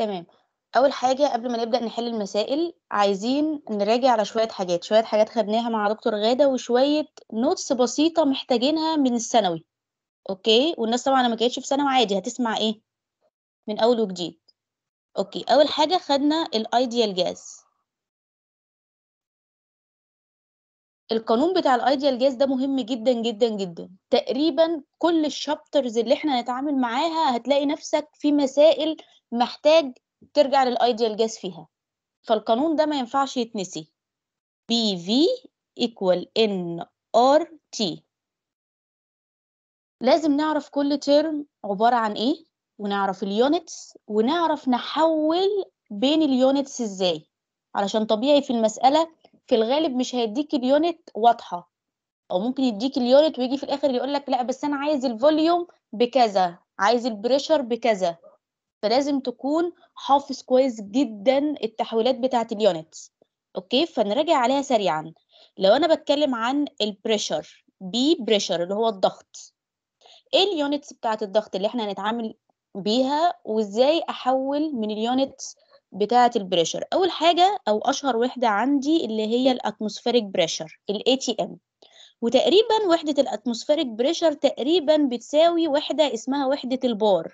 تمام أول حاجة قبل ما نبدأ نحل المسائل عايزين نراجع على شوية حاجات شوية حاجات خدناها مع دكتور غادة وشوية نوتس بسيطة محتاجينها من الثانوي أوكي والناس طبعا لما كانتش في ثانوي عادي هتسمع إيه من أول وجديد أوكي أول حاجة خدنا الأيديال جاز القانون بتاع الايديال جاز ده مهم جدا جدا جدا تقريبا كل الشابترز اللي احنا هنتعامل معاها هتلاقي نفسك في مسائل محتاج ترجع للايديال جاز فيها فالقانون ده ما ينفعش يتنسي بي في equal ان ار تي لازم نعرف كل ترم عبارة عن ايه ونعرف اليونتس ونعرف نحول بين اليونتس ازاي علشان طبيعي في المسألة في الغالب مش هيديك اليونت واضحة او ممكن يديك اليونت ويجي في الاخر يقول لك لا بس انا عايز الفوليوم بكذا عايز البريشر بكذا فلازم تكون حافظ كويس جدا التحويلات بتاعه اليونتس اوكي فنراجع عليها سريعا لو انا بتكلم عن البريشر بي بريشر اللي هو الضغط ايه اليونتس بتاعه الضغط اللي احنا هنتعامل بيها وازاي احول من اليونتس بتاعه البريشر اول حاجه او اشهر وحده عندي اللي هي الاتموسفيريك بريشر الاي تي ام وتقريبا وحده الاتموسفيريك بريشر تقريبا بتساوي وحده اسمها وحده البار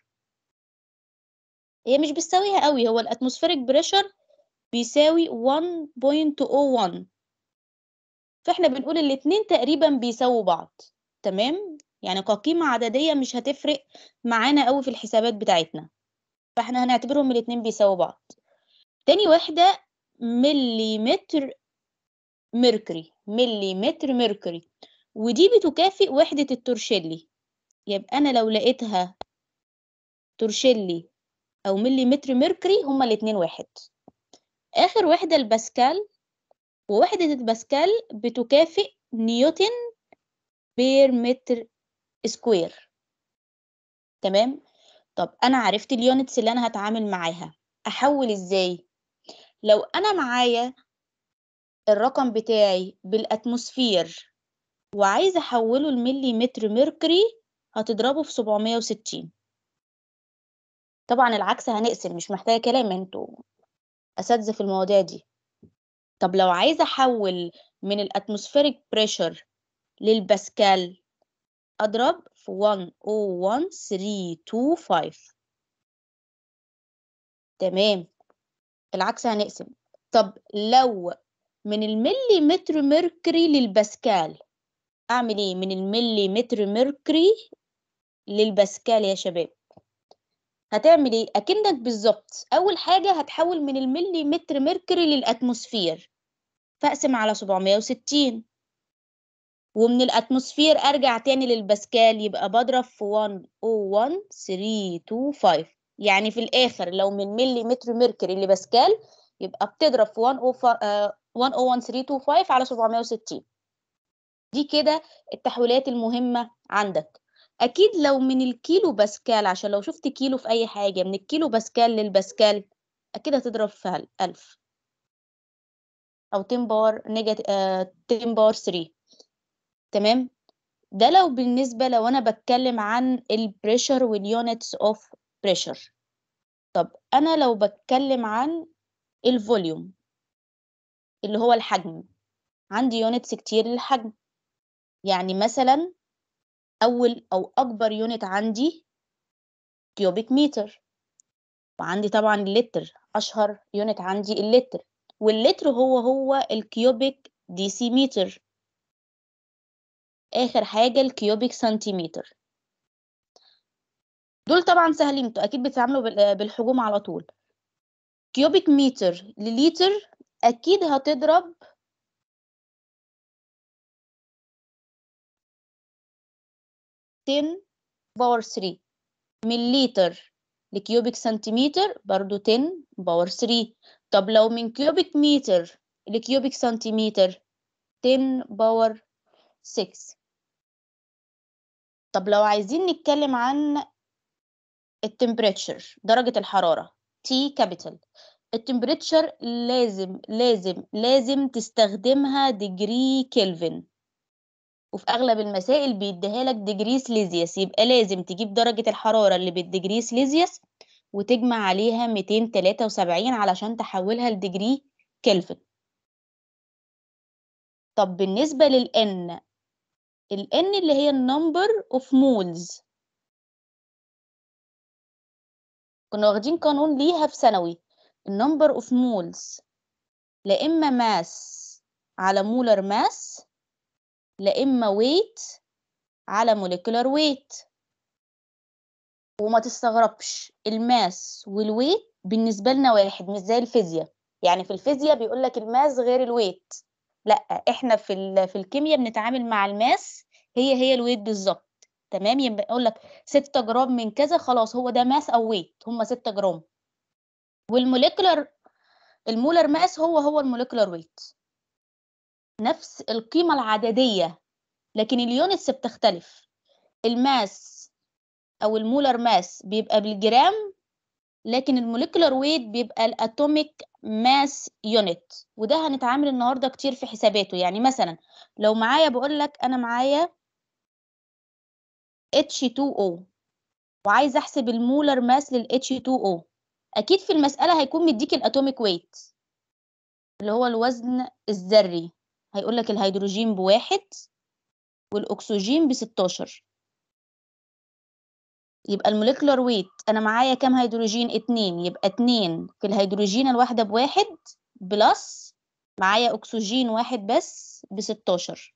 هي مش بتساويها قوي هو الاتموسفيريك بريشر بيساوي 1.01 فاحنا بنقول الاتنين تقريبا بيساووا بعض تمام يعني كقيمة عددية مش هتفرق معانا قوي في الحسابات بتاعتنا فاحنا هنعتبرهم الاتنين بيساووا بعض تاني وحدة مليمتر ميركوري مليمتر ميركوري ودي بتكافئ وحدة التورشيلي يبقى أنا لو لقيتها تورشيلي أو مليمتر ميركوري هما الاتنين واحد آخر وحدة الباسكال ووحدة الباسكال بتكافئ نيوتن بير متر سكوير تمام طب أنا عرفت اليونتس اللي أنا هتعامل معاها أحول إزاي لو أنا معايا الرقم بتاعي بالأتموسفير وعايزة أحوله لمليمتر ميركوري هتضربه في 760 طبعا العكس هنقسم مش محتاجة كلام انتوا أساتذة في المواضيع دي طب لو عايزة أحول من الأتموسفيريك بريشر للباسكال أضرب في 101.325 تمام العكس هنقسم طب لو من المليمتر ميركوري للباسكال أعمل إيه من المليمتر ميركوري للباسكال يا شباب هتعمل إيه أكنك بالظبط أول حاجة هتحول من المليمتر ميركوري للأتموسفير فأقسم على 760 ومن الأتموسفير أرجع تاني للباسكال يبقى بضرب في 101.325 يعني في الآخر لو من مليمتر ميركوري لباسكال يبقى بتضرب في 101.325 على 760 دي كده التحويلات المهمة عندك أكيد لو من الكيلو باسكال عشان لو شفت كيلو في أي حاجة من الكيلو باسكال للباسكال أكيد هتضرب في 1000 أو 10 بار نيجاتيف 10 بار 3 تمام ده لو بالنسبة لو أنا بتكلم عن البريشر واليونتس اوف بريشر طب أنا لو بتكلم عن الفوليوم اللي هو الحجم عندي يونتس كتير للحجم يعني مثلا أول أو أكبر يونت عندي كيوبيك متر وعندي طبعا اللتر أشهر يونت عندي اللتر واللتر هو هو الكيوبيك دي سي متر آخر حاجة الكيوبيك سنتيمتر دول طبعا سهلين انتوا أكيد بتتعاملوا بالحجوم على طول كيوبيك متر لليتر أكيد هتضرب تن باور 3 مليلتر لكيوبيك سنتيمتر برضو 10 باور 3 طب لو من كيوبيك متر لكيوبيك سنتيمتر 10 باور 6 طب لو عايزين نتكلم عن التمبريتشر درجة الحرارة T كابيتال التمبريتشر لازم لازم لازم تستخدمها ديجري كلفن وفي اغلب المسائل بيديها لك ديجري سليزيوس يبقى لازم تجيب درجة الحرارة اللي بالديجري سليزيوس وتجمع عليها 273 علشان تحولها لديجري كلفن طب بالنسبة للN الN اللي هي النمبر اوف مولز كنا واخدين قانون ليها في ثانوي النمبر اوف مولز لا اما ماس على مولر ماس لا اما ويت على موليكولار ويت وما تستغربش الماس والويت بالنسبة لنا واحد مش زي الفيزياء يعني في الفيزياء بيقول لك الماس غير الويت لا احنا في ال... في الكيمياء بنتعامل مع الماس هي هي الويت بالظبط تمام يبقى يقول لك 6 جرام من كذا خلاص هو ده ماس او ويت هم 6 جرام والموليكولار المولر ماس هو هو الموليكولار ويت نفس القيمة العددية لكن اليونتس بتختلف الماس او المولر ماس بيبقى بالجرام لكن الموليكولار ويت بيبقى الاتوميك ماس يونت وده هنتعامل النهارده كتير في حساباته يعني مثلا لو معايا بقول لك انا معايا H2O وعايز احسب المولر ماس لل H2O اكيد في المساله هيكون مديك الاتوميك ويت اللي هو الوزن الذري هيقول لك الهيدروجين بواحد والاكسجين بستاشر يبقى الموليكولار ويت انا معايا كام هيدروجين اتنين يبقى اتنين في الهيدروجين الواحدة بواحد بلس معايا اكسجين واحد بس بستاشر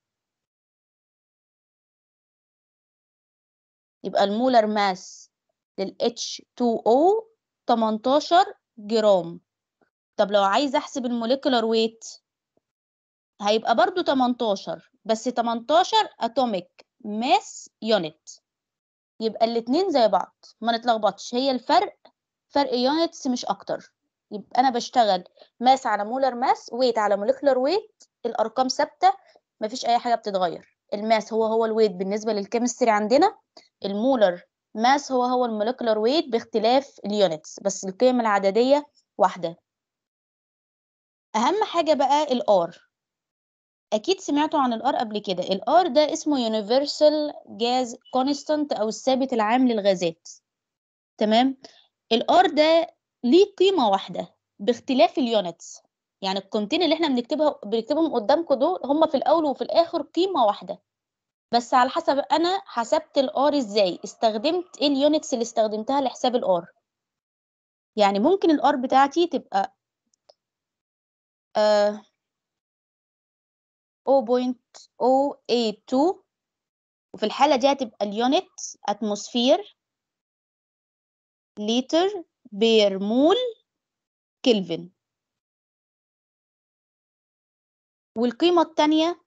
يبقى المولر ماس لل H2O 18 جرام طب لو عايز احسب الموليكولار ويت هيبقى برضو 18 بس 18 اتوميك ماس يونت يبقى الاتنين زي بعض ما نتلخبطش هي الفرق فرق يونتس مش اكتر يبقى انا بشتغل ماس على مولر ماس ويت على موليكولار ويت الارقام ثابته مفيش اي حاجه بتتغير الماس هو هو الويت بالنسبه للكيمستري عندنا المولر ماس هو هو الموليكولار ويت باختلاف اليونتس بس القيم العدديه واحده اهم حاجه بقى الار اكيد سمعتوا عن الار قبل كده الار ده اسمه universal gas constant او الثابت العام للغازات تمام الار ده ليه قيمه واحده باختلاف اليونتس يعني القيمتين اللي احنا بنكتبها بنكتبهم قدامكم دول هم في الاول وفي الاخر قيمه واحده بس على حسب انا حسبت الار ازاي استخدمت ايه اليونتس اللي استخدمتها لحساب الار يعني ممكن الار بتاعتي تبقى آه 0.082 وفي الحالة دي هتبقى اليونت اتموسفير لتر بير مول كلفن والقيمة التانية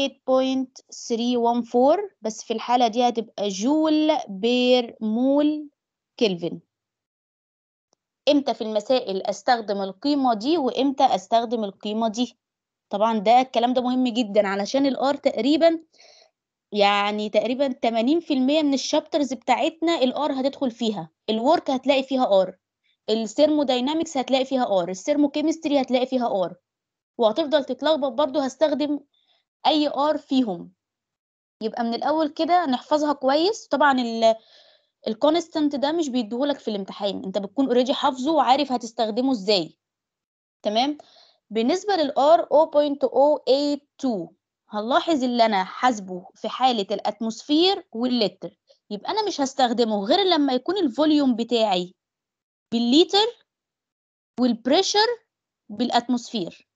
8.314 بس في الحالة دي هتبقى جول بير مول كلفن امتى في المسائل استخدم القيمة دي وامتى استخدم القيمة دي طبعا ده الكلام ده مهم جدا علشان الار تقريبا يعني تقريبا 80% من الشابترز بتاعتنا الار هتدخل فيها الورك هتلاقي فيها ار الثيرموداينامكس هتلاقي فيها ار الثيرموكيمستري هتلاقي فيها ار وهتفضل تتلخبط برضو هستخدم اي ار فيهم يبقى من الاول كده نحفظها كويس طبعا الكونستانت ده مش بيديهولك في الامتحان انت بتكون اوريدي حافظه وعارف هتستخدمه ازاي تمام بالنسبة للR 0.082 هنلاحظ اللي أنا حاسبه في حالة الأتموسفير واللتر يبقى أنا مش هستخدمه غير لما يكون الفوليوم بتاعي بالليتر والبريشر بالأتموسفير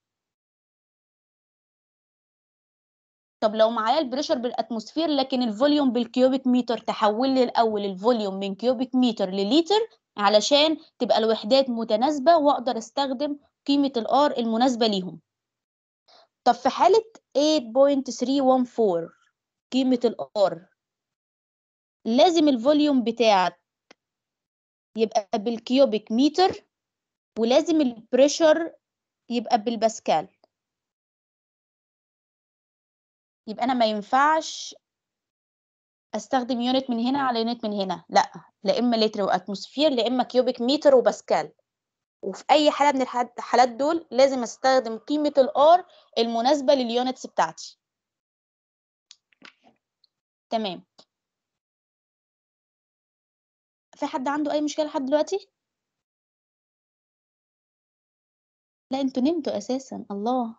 طب لو معايا البريشر بالأتموسفير لكن الفوليوم بالكيوبيك متر تحول لي الأول الفوليوم من كيوبيك متر لليتر علشان تبقى الوحدات متناسبة وأقدر أستخدم قيمة الR المناسبة ليهم طب في حالة 8.314 قيمة الR لازم الفوليوم بتاعك يبقى بالكيوبيك متر ولازم البريشر يبقى بالباسكال يبقى أنا ما ينفعش استخدم يونت من هنا على يونت من هنا لا لا اما لتر واتموسفير لا اما كيوبيك متر وباسكال وفي اي حاله من الحالات دول لازم استخدم قيمه الار المناسبه لليونتس بتاعتي تمام في حد عنده اي مشكله لحد دلوقتي لا انتوا نمتوا اساسا الله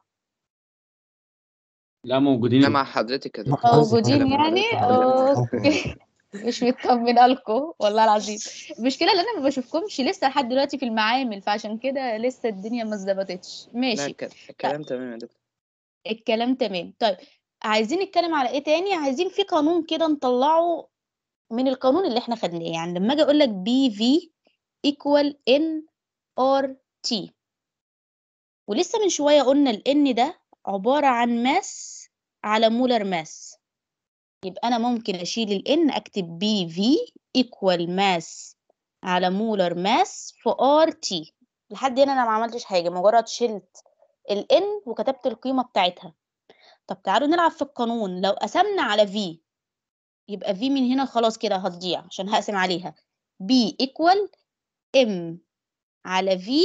لا موجودين انا مع حضرتك يا دكتور موجودين كلام يعني حضرتك. اوكي مش مطمنه لكم والله العظيم المشكله ان انا ما بشوفكمش لسه لحد دلوقتي في المعامل فعشان كده لسه الدنيا ما اتظبطتش لا ماشي الك- الكلام تمام يا دكتور الكلام تمام طيب عايزين نتكلم على ايه تاني عايزين في قانون كده نطلعه من القانون اللي احنا خدناه يعني لما اجي اقول لك بي في equal n ار تي ولسه من شويه قلنا ال n ده عباره عن ماس على مولر ماس يبقى انا ممكن اشيل ال n اكتب بي في equal ماس على مولر ماس في ار تي لحد هنا انا ما عملتش حاجه مجرد شلت ال n وكتبت القيمه بتاعتها طب تعالوا نلعب في القانون لو قسمنا على v يبقى v من هنا خلاص كده هتضيع عشان هقسم عليها b equal m على v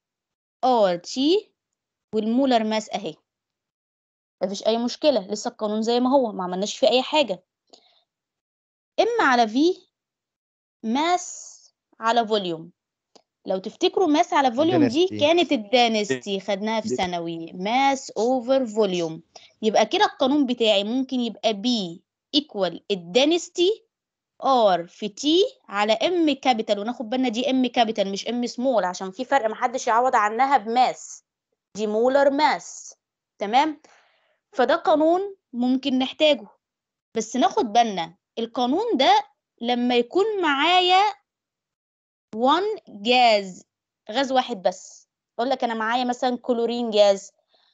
r t والمولر ماس اهي مفيش اي مشكله لسه القانون زي ما هو ما عملناش فيه اي حاجه m على v ماس على فوليوم لو تفتكروا ماس على فوليوم دي Density. كانت الدانستي خدناها في دي- ثانوي ماس اوفر فوليوم يبقى كده القانون بتاعي ممكن يبقى B equal الدانستي R في T على M كابيتال وناخد بالنا دي M كابيتال مش M سمول عشان في فرق محدش يعوض عنها بماس دي مولر ماس تمام فده قانون ممكن نحتاجه بس ناخد بالنا القانون ده لما يكون معايا 1 جاز غاز واحد بس اقول لك انا معايا مثلا كلورين جاز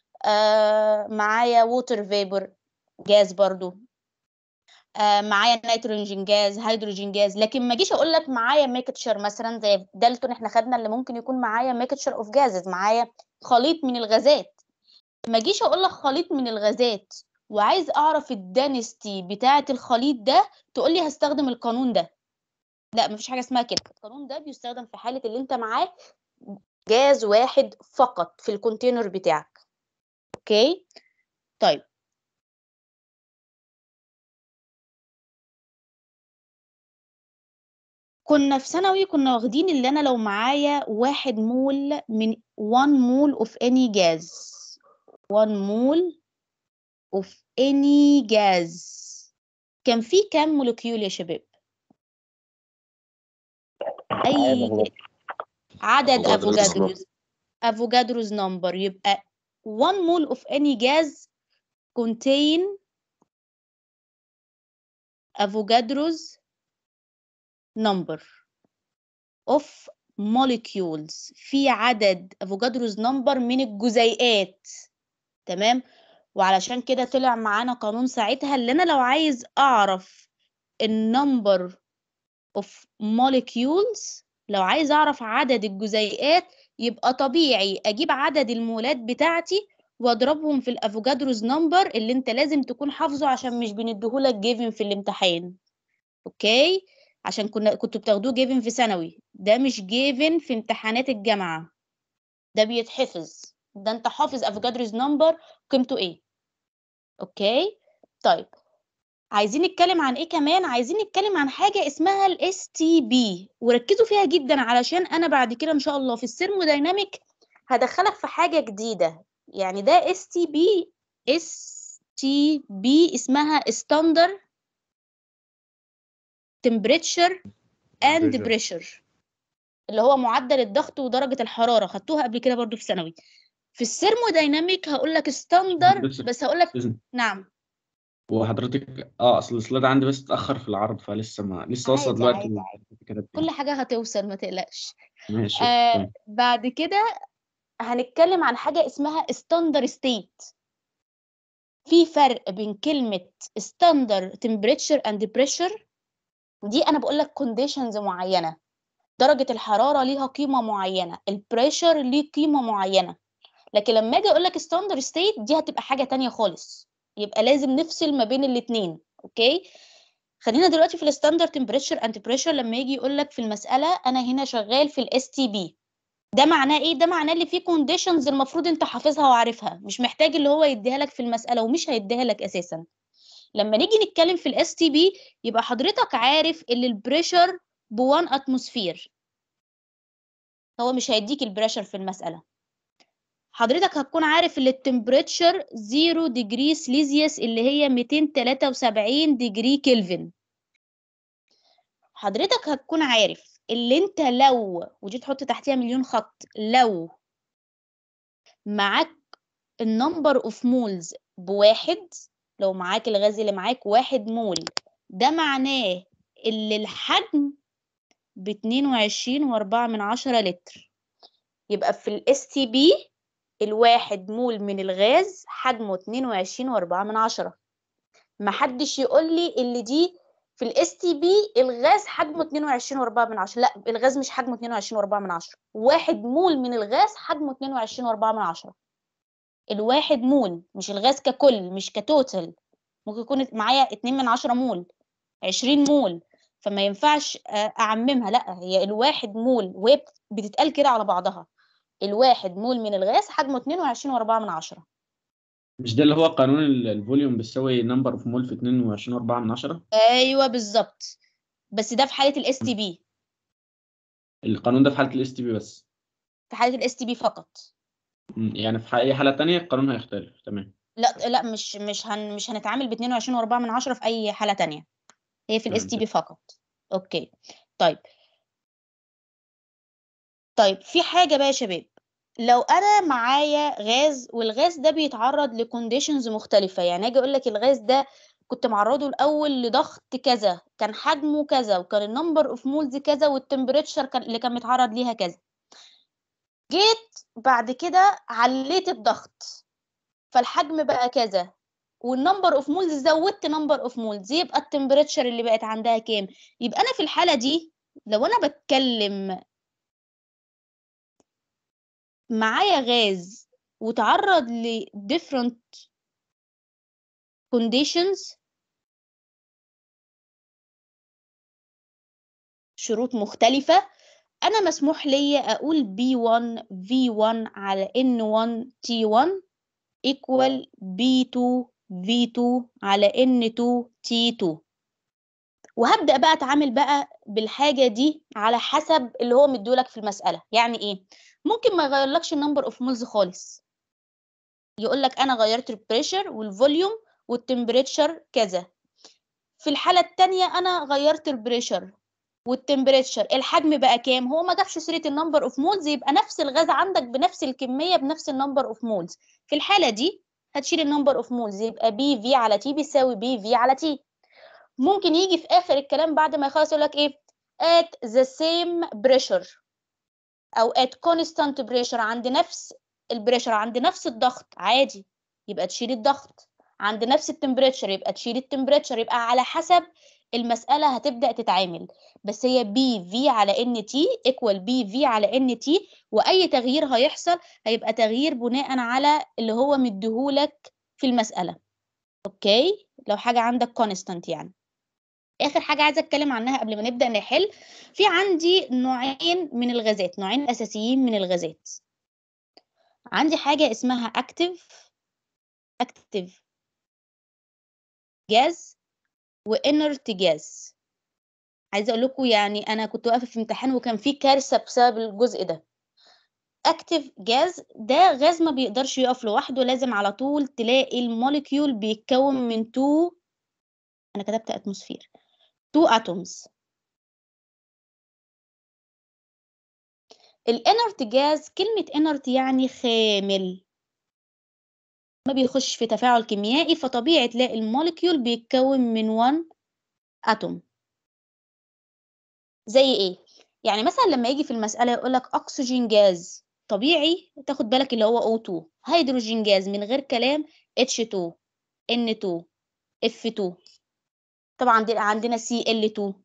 آه معايا ووتر فيبر جاز برضو آه معايا نيتروجين جاز هيدروجين جاز لكن ما اجيش اقول لك معايا ميكتشر مثلا زي دالتون احنا خدنا اللي ممكن يكون معايا ميكتشر اوف جازز معايا خليط من الغازات ما اجيش اقول لك خليط من الغازات وعايز اعرف الدانستي بتاعه الخليط ده تقول لي هستخدم القانون ده لا مفيش حاجه اسمها كده القانون ده بيستخدم في حاله اللي انت معاه جاز واحد فقط في الكونتينر بتاعك اوكي طيب كنا في ثانوي كنا واخدين اللي انا لو معايا واحد مول من 1 مول of any gas 1 مول of any gas كان في كام مولكيول يا شباب اي عدد أفوكادروز افوكادروز افوكادروز نمبر يبقى 1 mole of any gas contain avogadro's number of molecules في عدد افوكادروز نمبر من الجزيئات تمام وعلشان كده طلع معانا قانون ساعتها اللي انا لو عايز اعرف النمبر of molecules لو عايز اعرف عدد الجزيئات يبقى طبيعي اجيب عدد المولات بتاعتي واضربهم في الافوكادروز نمبر اللي انت لازم تكون حافظه عشان مش بنديهولك جيفن في الامتحان اوكي عشان كنا كنتوا بتاخدوه جيفن في ثانوي ده مش جيفن في امتحانات الجامعه ده بيتحفظ ده انت حافظ افوكادروز نمبر قيمته ايه اوكي طيب عايزين نتكلم عن ايه كمان عايزين نتكلم عن حاجه اسمها الاس تي بي وركزوا فيها جدا علشان انا بعد كده ان شاء الله في الثيرمودايناميك هدخلك في حاجه جديده يعني ده اس تي بي اس تي بي اسمها ستاندر تمبريتشر اند Pressure. بريشر اللي هو معدل الضغط ودرجه الحراره خدتوها قبل كده برضو في ثانوي في الثيرمودايناميك هقول لك ستاندر بس- بس هقول لك إذن نعم وحضرتك اه اصل السلايد عندي بس اتاخر في العرض فلسه ما لسه واصله عادي دلوقتي عادي وكتبت كده كل حاجه هتوصل ما تقلقش ماشي آه تمام. بعد كده هنتكلم عن حاجة اسمها ستاندر ستيت في فرق بين كلمة ستاندر temperature and pressure دي أنا بقول لك conditions معينة درجة الحرارة ليها قيمة معينة البريشر ليه قيمة معينة لكن لما أجي أقول لك ستاندر ستيت دي هتبقى حاجة تانية خالص يبقى لازم نفصل ما بين الاتنين أوكي خلينا دلوقتي في الستاندر temperature and pressure لما يجي يقول لك في المسألة أنا هنا شغال في الاس تي بي ده معناه ايه ده معناه اللي فيه كونديشنز المفروض انت حافظها وعارفها مش محتاج اللي هو يديها لك في المساله ومش هيديها لك اساسا لما نيجي نتكلم في الاس تي بي يبقى حضرتك عارف ان البريشر ب 1 اتموسفير هو مش هيديك البريشر في المساله حضرتك هتكون عارف ان التمبريتشر 0 ديجري سليزيوس اللي هي 273 ديجري كلفن حضرتك هتكون عارف اللي انت لو ودي تحط تحتيها مليون خط لو معاك النمبر اوف مولز بواحد لو معاك الغاز اللي معاك واحد مول ده معناه ان الحجم باتنين وعشرين واربعة من عشرة لتر يبقى في الاس تي بي الواحد مول من الغاز حجمه اتنين وعشرين واربعة من عشرة محدش يقول لي اللي دي في الاس تي بي الغاز حجمه 22 واربعة من عشرة لا الغاز مش حجمه 22 واربعة من عشرة واحد مول من الغاز حجمه 22 واربعة من عشرة الواحد مول مش الغاز ككل مش كتوتال ممكن يكون معايا 2 من عشرة مول 20 مول فما ينفعش اعممها لا هي الواحد مول وهي بتتقال كده على بعضها الواحد مول من الغاز حجمه 22 واربعة من عشرة مش ده اللي هو قانون ال- الفوليوم بيساوي نمبر اوف مول في 22 4 من 10 ايوه بالظبط بس ده في حاله الاس تي بي القانون ده في حالة الاس تي بي بس في حاله الاس تي بي فقط م، يعني في ح- اي حالة تانية القانون هيختلف تمام لا لا مش مش هن مش هنتعامل ب 22 و4 من عشرة في اي حاله تانية هي في الاس تمام تي بي فقط اوكي طيب طيب في حاجه بقى يا شباب لو انا معايا غاز والغاز ده بيتعرض لكونديشنز مختلفه يعني اجي اقول لك الغاز ده كنت معرضه الاول لضغط كذا كان حجمه كذا وكان النمبر اوف مولز كذا والتمبريتشر كان اللي كان متعرض ليها كذا جيت بعد كده عليت الضغط فالحجم بقى كذا والنمبر اوف مولز زودت نمبر اوف مولز يبقى التمبريتشر اللي بقت عندها كام يبقى انا في الحاله دي لو انا بتكلم معايا غاز وتعرض ل different conditions شروط مختلفة أنا مسموح ليا أقول B1 V1 على N1 T1 equal B2 V2 على N2 T2 وهبدأ بقى أتعامل بقى بالحاجة دي على حسب اللي هو مديولك في المسألة يعني إيه؟ ممكن ما يغيرلكش النمبر اوف مولز خالص يقول لك انا غيرت البريشر والفوليوم والتمبريتشر كذا في الحالة التانية انا غيرت البريشر والتمبريتشر الحجم بقى كام هو ما جابش سيرة النمبر اوف مولز يبقى نفس الغاز عندك بنفس الكمية بنفس النمبر اوف مولز في الحالة دي هتشيل النمبر اوف مولز يبقى بي في على تي بيساوي بي في على تي ممكن يجي في اخر الكلام بعد ما يخلص يقول لك ايه at the same pressure او at constant pressure عند نفس البريشر عند نفس الضغط عادي يبقى تشيل الضغط عند نفس التمبريتشر يبقى تشيل التمبريتشر يبقى على حسب المسألة هتبدأ تتعامل بس هي بي في على ان تي ايكوال بي في على ان تي واي تغيير هيحصل هيبقى تغيير بناء على اللي هو مديهولك في المسألة اوكي لو حاجة عندك كونستانت يعني اخر حاجه عايزه اتكلم عنها قبل ما نبدا نحل في عندي نوعين من الغازات نوعين اساسيين من الغازات عندي حاجه اسمها اكتيف اكتيف جاز وانرت جاز عايزه اقول لكم يعني انا كنت واقفه في امتحان وكان في كارثه بسبب الجزء ده اكتيف جاز ده غاز ما بيقدرش يقف لوحده لازم على طول تلاقي الموليكيول بيتكون من تو انا كتبت اتموسفير two atoms الانرت جاز كلمة انرت يعني خامل ما بيخش في تفاعل كيميائي فطبيعي تلاقي الموليكيول بيتكون من one atom زي ايه يعني مثلا لما يجي في المسألة يقولك أكسجين جاز طبيعي تاخد بالك اللي هو O2 هيدروجين جاز من غير كلام H2 N2 F2 طبعا دي عندنا Cl2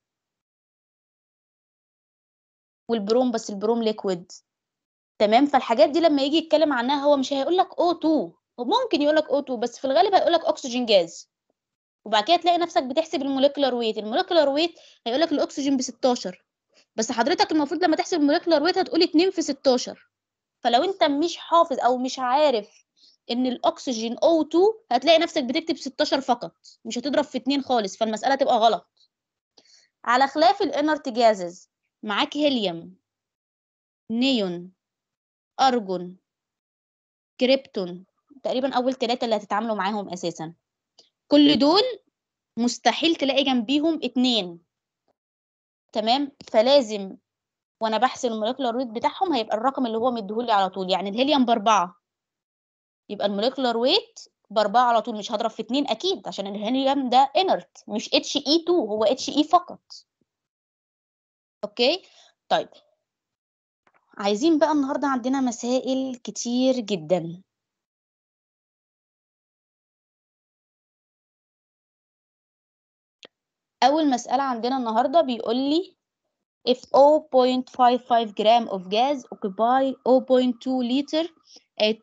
والبروم بس البروم ليكويد تمام فالحاجات دي لما يجي يتكلم عنها هو مش هيقول لك O2 هو ممكن يقول لك O2 بس في الغالب هيقول لك أكسجين جاز وبعد كده تلاقي نفسك بتحسب الموليكولار ويت الموليكولار ويت هيقول لك الأكسجين ب 16 بس حضرتك المفروض لما تحسب الموليكولار ويت هتقول 2 في 16 فلو انت مش حافظ او مش عارف ان الاكسجين O2 هتلاقي نفسك بتكتب 16 فقط مش هتضرب في 2 خالص فالمسألة تبقى غلط على خلاف الانرت جازز معاك هيليوم نيون ارجون كريبتون تقريبا اول ثلاثة اللي هتتعاملوا معاهم اساسا كل دول مستحيل تلاقي جنبيهم اتنين تمام فلازم وانا بحسب الموليكولار ويت بتاعهم هيبقى الرقم اللي هو مديهولي على طول يعني الهيليوم باربعة يبقى الموليكولار ويت باربعة على طول مش هضرب في اتنين اكيد عشان الهيليوم ده انرت مش اتش اي 2 هو اتش اي فقط اوكي طيب عايزين بقى النهارده عندنا مسائل كتير جدا أول مسألة عندنا النهاردة بيقول لي if 0.55 gram of gas occupy 0.2 liter at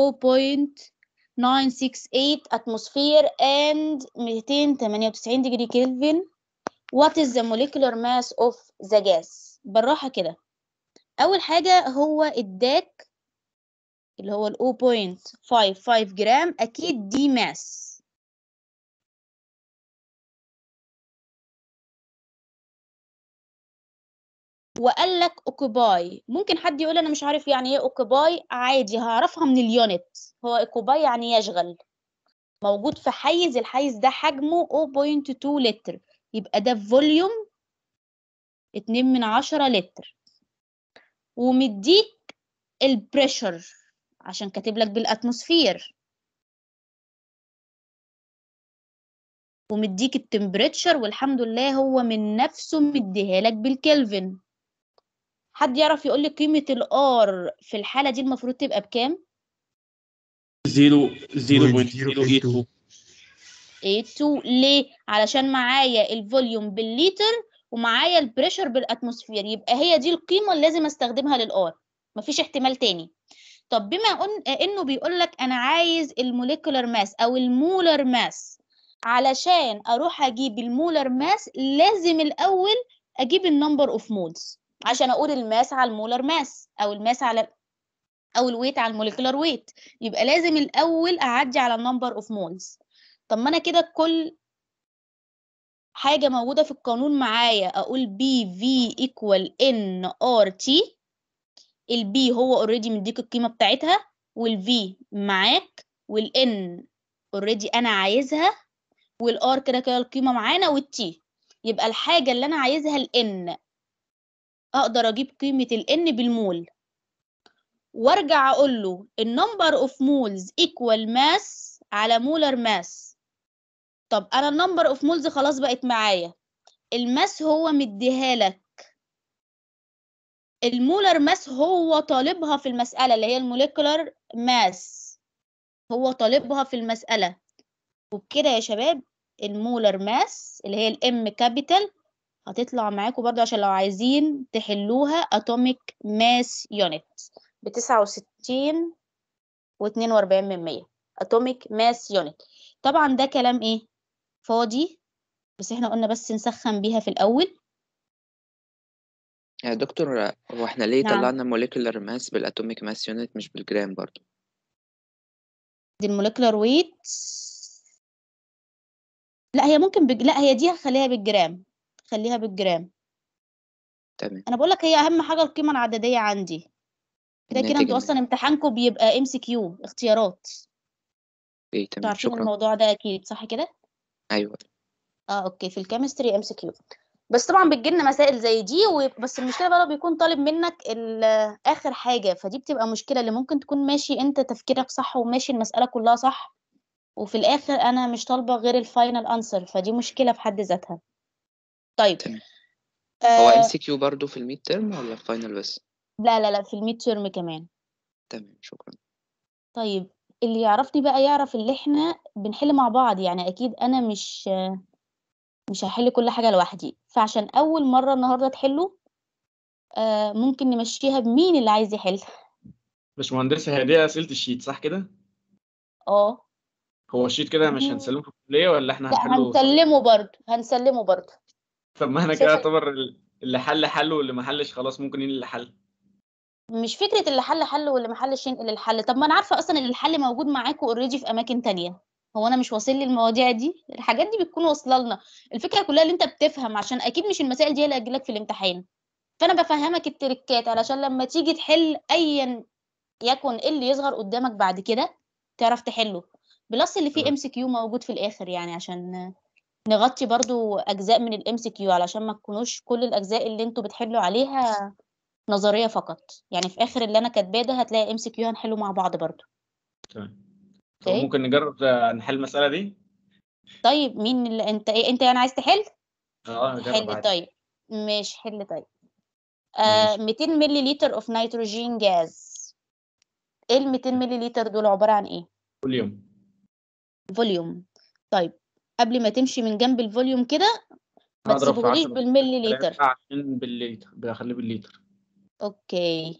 0.968 atmosphere and 298 degree Kelvin what is the molecular mass of the gas بالراحة كده أول حاجة هو اداك اللي هو ال 0.55 جرام أكيد دي ماس وقال لك اوكوباي ممكن حد يقول انا مش عارف يعني ايه اوكوباي عادي هعرفها من اليونت هو اوكوباي يعني يشغل موجود في حيز الحيز ده حجمه 0.2 لتر يبقى ده فوليوم 2 من عشرة لتر ومديك البريشر عشان كاتب لك بالاتموسفير ومديك التمبريتشر والحمد لله هو من نفسه مديها لك بالكلفن حد يعرف يقول لي قيمة الار في الحالة دي المفروض تبقى بكام؟ زيرو زيرو بوينت زيرو ايت تو 82 ليه؟ علشان معايا الفوليوم بالليتر ومعايا البريشر بالاتموسفير يبقى هي دي القيمة اللي لازم استخدمها للار مفيش احتمال تاني طب بما أن... انه بيقول لك انا عايز الموليكولار ماس او المولر ماس علشان اروح اجيب المولر ماس لازم الاول اجيب النمبر اوف مولز عشان اقول الماس على المولر ماس او الماس على او الويت على الموليكولار ويت يبقى لازم الاول اعدي على النمبر اوف مولز طب ما انا كده كل حاجه موجوده في القانون معايا اقول بي في ايكوال ان ار تي البي هو اوريدي مديك القيمه بتاعتها والفي معاك والان اوريدي انا عايزها والار كده كده القيمه معانا والتي يبقى الحاجه اللي انا عايزها الان اقدر اجيب قيمه الان بالمول وارجع اقول له النمبر اوف مولز ايكوال ماس على مولر ماس طب انا النمبر اوف مولز خلاص بقت معايا الماس هو مديها لك المولر ماس هو طالبها في المسألة اللي هي الموليكولر ماس هو طالبها في المسألة وبكده يا شباب المولر ماس اللي هي الام كابيتال هتطلع معاكم برضو عشان لو عايزين تحلوها اتوميك ماس يونت بتسعة وستين واتنين واربعين من مية اتوميك ماس يونت طبعا ده كلام ايه فاضي بس احنا قلنا بس نسخن بيها في الاول يا دكتور هو احنا ليه نعم. طلعنا موليكولار ماس بالاتوميك ماس يونت مش بالجرام برضو دي الموليكولار ويت لا هي ممكن بج... لا هي دي هخليها بالجرام خليها بالجرام تمام انا بقول لك هي اهم حاجه القيمه العدديه عندي كده كده الناتج انتوا اصلا امتحانكم بيبقى ام سي كيو اختيارات ايه انتوا تمام عارفين شكرا الموضوع ده اكيد صح كده ايوه اه اوكي في الكيمستري ام سي كيو بس طبعا بتجيلنا مسائل زي دي و... بس المشكله بقى لو بيكون طالب منك ال... اخر حاجه فدي بتبقى مشكله اللي ممكن تكون ماشي انت تفكيرك صح وماشي المساله كلها صح وفي الاخر انا مش طالبه غير الفاينل انسر فدي مشكله في حد ذاتها طيب تمام هو ام آه سي كيو برضه في الميد ترم ولا فاينل بس لا لا لا في الميد تيرم كمان تمام شكرا طيب اللي يعرفني بقى يعرف اللي احنا بنحل مع بعض يعني اكيد انا مش مش هحل كل حاجه لوحدي فعشان اول مره النهارده تحلوا آه ممكن نمشيها بمين اللي عايز يحل باشمهندسة هي دي أسئلة الشيت صح كده؟ اه هو الشيت كده مش مم. هنسلمه في الكلية ولا احنا لا هنحله هنسلمه برضه هنسلمه برضه طب ما احنا كده شايفة يعتبر ال- اللي حل حل واللي ما حلش خلاص ممكن ينقل اللي حل مش فكره اللي حل حل واللي ما حلش ينقل الحل طب ما انا عارفه اصلا ان الحل موجود معاكم اوريدي في اماكن تانية هو انا مش واصل لي المواضيع دي الحاجات دي بتكون واصله لنا الفكره كلها اللي انت بتفهم عشان اكيد مش المسائل دي اللي هتجيلك في الامتحان فانا بفهمك التريكات علشان لما تيجي تحل ايا يكن إيه اللي يظهر قدامك بعد كده تعرف تحله بلس اللي فيه تمام. ام سي كيو موجود في الاخر يعني عشان نغطي برضو اجزاء من الام سي كيو علشان ما تكونوش كل الاجزاء اللي انتوا بتحلوا عليها نظريه فقط يعني في اخر اللي انا كاتباه ده هتلاقي ام سي كيو هنحله مع بعض برضو تمام طب اوكي ممكن نجرب آه، نحل المسألة دي؟ طيب مين اللي انت ايه انت يعني عايز تحل اه نجرب حل عادي طيب ماشي حل طيب آه ماشي 200 ملي لتر اوف نيتروجين جاز ايه ال 200 ملي لتر دول عباره عن ايه كل يوم فوليوم طيب قبل ما تمشي من جنب الفوليوم كده ما هضرب في تسيبهوليش 10 بالملي لتر عشان بالليتر بخليه بالليتر اوكي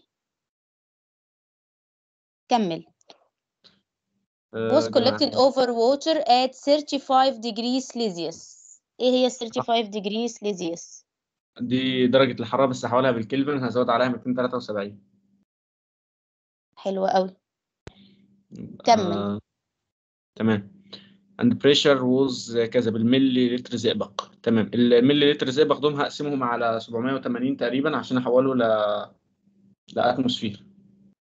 كمل آه، was ده collected over water at 35 degrees Celsius ايه هي 35 degrees Celsius دي درجة الحرارة بس هحولها بالكلفن هزود عليها 273 حلوة قوي كمل آه، تمام and pressure was كذا بالملي لتر زئبق تمام الملي لتر زئبق دول هقسمهم على 780 تقريبا عشان احوله ل لاتموسفير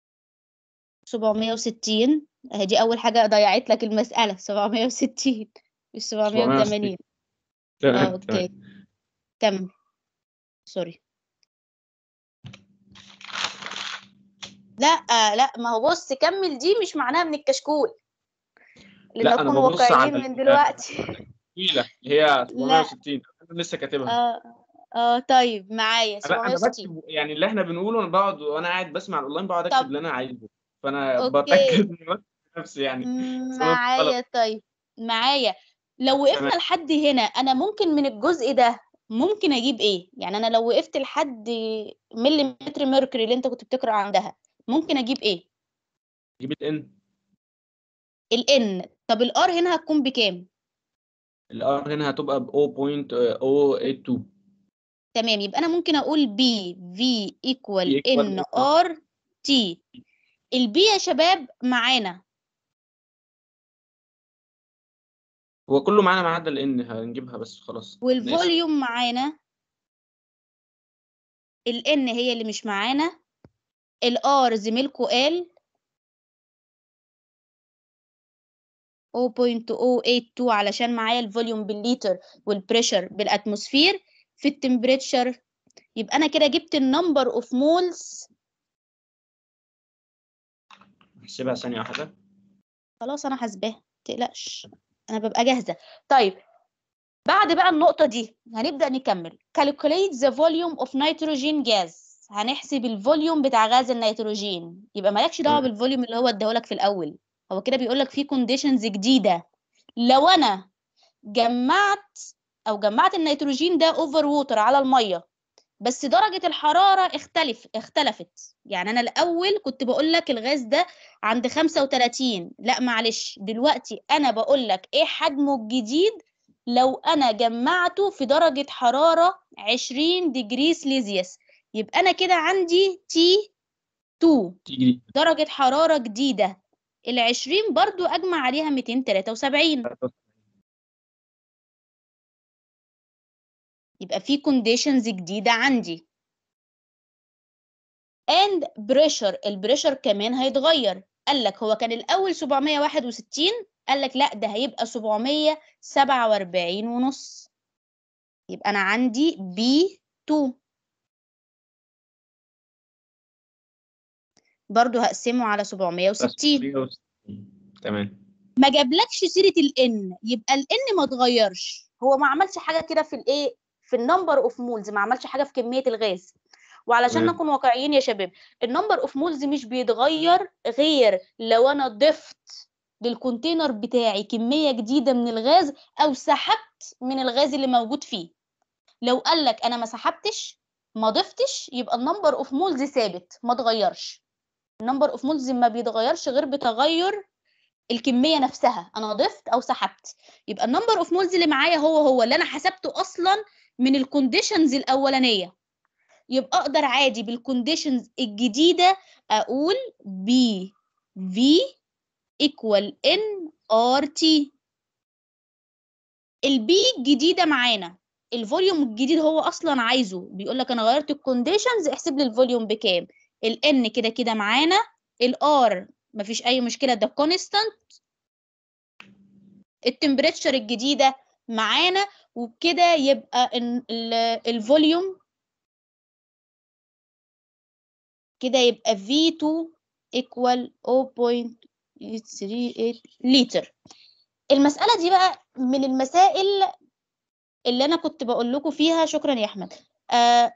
760 اهي دي اول حاجة ضيعت لك المسألة 760 مش 780 اه تمام اوكي تمام كمل سوري لا لا ما هو بص كمل دي مش معناها من الكشكول لا لنكون انا ببص واقعيين على من ال- دلوقتي الطويلة اللي هي 760 انا لسه كاتبها اه اه طيب معايا انا انا 760 بكتب يعني اللي احنا بنقوله انا بقعد وانا قاعد بسمع الاونلاين بقعد اكتب طب اللي انا عايزه فانا اوكي بتاكد من نفسي نفسي يعني بس انا غلط معايا طيب معايا لو وقفنا تمام لحد هنا انا ممكن من الجزء ده ممكن اجيب ايه يعني انا لو وقفت لحد مليمتر ميركوري اللي انت كنت بتقرا عندها ممكن اجيب ايه جيب الان الان طب الار هنا هتكون بكام الار هنا هتبقى ب 0.082 تمام يبقى انا ممكن اقول بي في ايكوال equal ان ار تي البي يا شباب معانا هو كله معانا ما عدا الان هنجيبها بس خلاص نقسم والفوليوم معانا الان هي اللي مش معانا الار زميلكو قال 0.082 علشان معايا الفوليوم بالليتر والبريشر بالاتموسفير في التمبريتشر يبقى انا كده جبت النمبر اوف مولز احسبها ثانية واحدة خلاص انا حاسباها متقلقش انا ببقى جاهزه طيب بعد بقى النقطه دي هنبدا نكمل calculate the volume of nitrogen gas هنحسب الفوليوم بتاع غاز النيتروجين يبقى مالكش دعوه تمام بالفوليوم اللي هو اداهولك في الاول هو كده بيقول لك في كونديشنز جديده لو انا جمعت او جمعت النيتروجين ده اوفر ووتر على الميه بس درجة الحرارة اختلف اختلفت يعني أنا الأول كنت بقول لك الغاز ده عند 35 لا معلش دلوقتي أنا بقول لك إيه حجمه الجديد لو أنا جمعته في درجة حرارة 20 ديجري سليزيوس يبقى أنا كده عندي تي 2 تيجي درجة حرارة جديدة ال 20 برضو أجمع عليها 273 يبقى في كونديشنز جديدة عندي and pressure البريشر كمان هيتغير قال لك هو كان الأول 761 قال لك لا ده هيبقى 747 ونص يبقى أنا عندي B2 برضو هقسمه على 760 تمام ما جابلكش سيرة الN يبقى الN ما اتغيرش هو ما عملش حاجة كده في الايه في النمبر اوف مولز ما عملش حاجة في كمية الغاز وعلشان تمام نكون واقعيين يا شباب النمبر اوف مولز مش بيتغير غير لو انا ضفت للكونتينر بتاعي كمية جديدة من الغاز او سحبت من الغاز اللي موجود فيه لو قال لك انا ما سحبتش ما ضفتش يبقى النمبر اوف مولز ثابت ما اتغيرش النمبر اوف مولز ما بيتغيرش غير بتغير الكميه نفسها انا ضفت او سحبت يبقى النمبر اوف مولز اللي معايا هو هو اللي انا حسبته اصلا من الكونديشنز الاولانيه يبقى اقدر عادي بالكونديشنز الجديده اقول بي في ايكوال ان ار تي البي الجديده معانا الفوليوم الجديد هو اصلا عايزه بيقول لك انا غيرت الكونديشنز احسب لي الفوليوم بكام الان كده كده معانا الار مفيش اي مشكله ده كونستانت التمبريتشر الجديده معانا وبكده يبقى الفوليوم كده يبقى V2 equal 0.38 لتر المسألة دي بقى من المسائل اللي أنا كنت بقول لكم فيها شكرا يا أحمد آه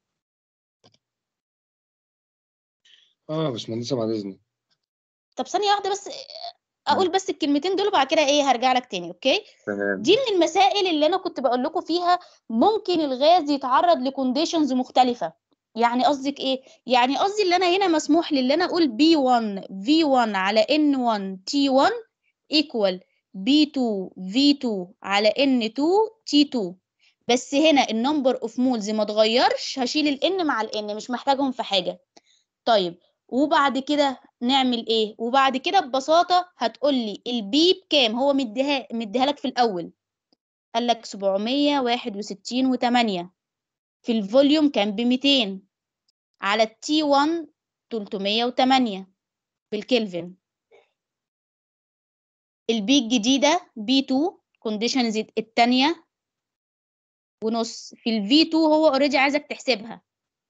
اه يا باشمهندسة بعد إذنك طب ثانية واحدة بس أقول بس الكلمتين دول وبعد كده إيه هرجع لك تاني أوكي تمام دي من المسائل اللي أنا كنت بقول لكم فيها ممكن الغاز يتعرض لكونديشنز مختلفة يعني قصدك ايه يعني قصدي اللي انا هنا مسموح لي اللي انا اقول B1 V1 على N1 T1 equal B2 V2 على N2 T2 بس هنا النمبر اوف مولز ما اتغيرش هشيل ال N مع ال N مش محتاجهم في حاجة طيب وبعد كده نعمل ايه وبعد كده ببساطة هتقول لي البي بكام هو مديها مديها لك في الاول قال لك 761 و8 في الفوليوم كان ب 200 على التي 1 308 بالكلفن البي الجديدة بي 2 كونديشنز التانية ونص في الفي 2 هو اوريدي عايزك تحسبها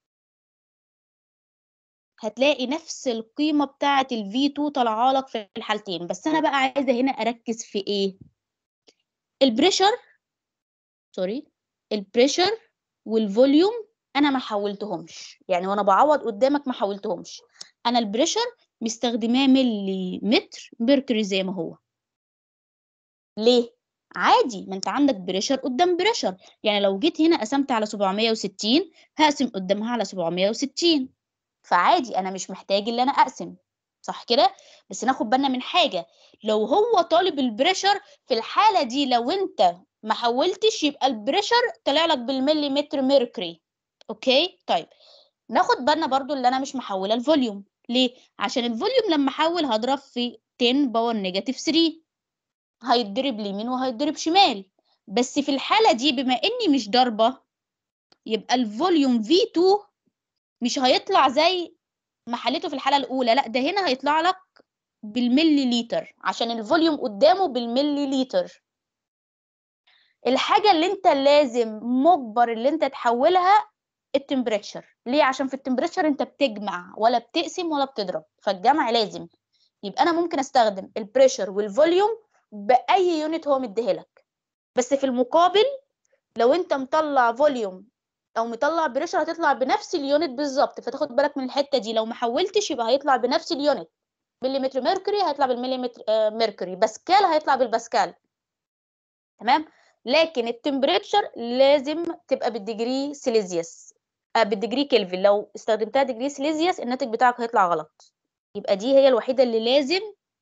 هتلاقي نفس القيمة بتاعة الفي 2 طالعة لك في الحالتين بس أنا بقى عايزة هنا أركز في إيه؟ البريشر سوري البريشر والفوليوم انا ما حولتهمش يعني وانا بعوض قدامك ما حولتهمش انا البريشر مستخدماه ملي متر ميركوري زي ما هو ليه عادي ما انت عندك بريشر قدام بريشر يعني لو جيت هنا قسمت على 760 هقسم قدامها على 760 فعادي انا مش محتاج اللي انا اقسم صح كده بس ناخد بالنا من حاجه لو هو طالب البريشر في الحاله دي لو انت ما حولتش يبقى البريشر طلع لك بالمليمتر ميركوري اوكي طيب ناخد بالنا برضو اللي انا مش محوله الفوليوم ليه عشان الفوليوم لما احول هضرب في 10 باور نيجاتيف 3 هيتضرب يمين وهيتضرب شمال بس في الحاله دي بما اني مش ضاربه يبقى الفوليوم V2 مش هيطلع زي ما حليته في الحاله الاولى لا ده هنا هيطلع لك بالملي لتر عشان الفوليوم قدامه بالملي لتر الحاجه اللي انت لازم مجبر اللي انت تحولها التمبريتشر ليه عشان في التمبريتشر انت بتجمع ولا بتقسم ولا بتضرب فالجمع لازم يبقى انا ممكن استخدم البريشر والفوليوم باي يونت هو مديهالك بس في المقابل لو انت مطلع فوليوم او مطلع بريشر هتطلع بنفس اليونت بالظبط فتاخد بالك من الحته دي لو ما حولتش يبقى هيطلع بنفس اليونت مليمتر ميركوري هيطلع بالمليمتر آه ميركوري باسكال هيطلع بالباسكال تمام لكن التمبريتشر لازم تبقى بالديجري سيليزيوس آه بالديجري كلفن لو استخدمتها ديجري سيليزيوس الناتج بتاعك هيطلع غلط يبقى دي هي الوحيده اللي لازم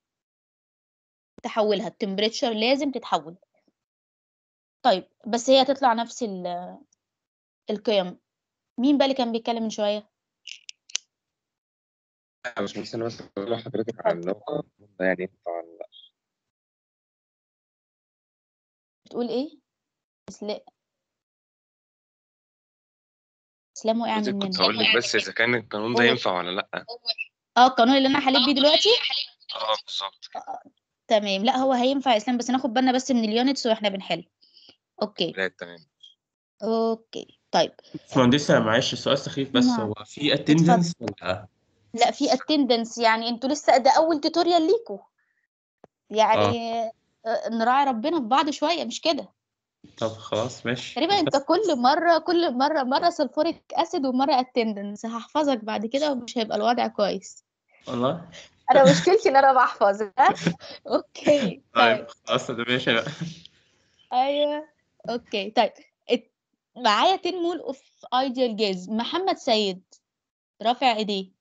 تحولها التمبريتشر لازم تتحول طيب بس هي هتطلع نفس القيم مين بقى اللي كان بيتكلم من شويه يا باشمهندس أنا بس بقول لحضرتك على النقطة ده يعني ينفع ولا لأ بتقول ايه اسلام اسلام وقع حضرتك مننا كنت هقول لك بس اذا كان القانون ده قول. ينفع ولا لا اه القانون اللي انا حليت بيه دلوقتي اه بالظبط تمام لا هو هينفع يا اسلام بس ناخد بالنا بس من اليونتس واحنا بنحل اوكي لا تمام اوكي طيب باشمهندسة معلش سؤال سخيف بس نعم. هو في اتندنس ولا لا في اتندنس يعني انتوا لسه ده اول توتوريال ليكوا يعني آه، نراعي ربنا في بعض شويه مش كده طب خلاص ماشي تقريبا انت بس كل مره كل مره مره سلفوريك اسيد ومره اتندنس هحفظك بعد كده ومش هيبقى الوضع كويس والله انا مشكلتي ان انا بحفظ ها اوكي طيب طيب خلاص ده ماشي بقى ايوه اوكي طيب ات- معايا 10 مول اوف ايديال جاز محمد سيد رافع ايديه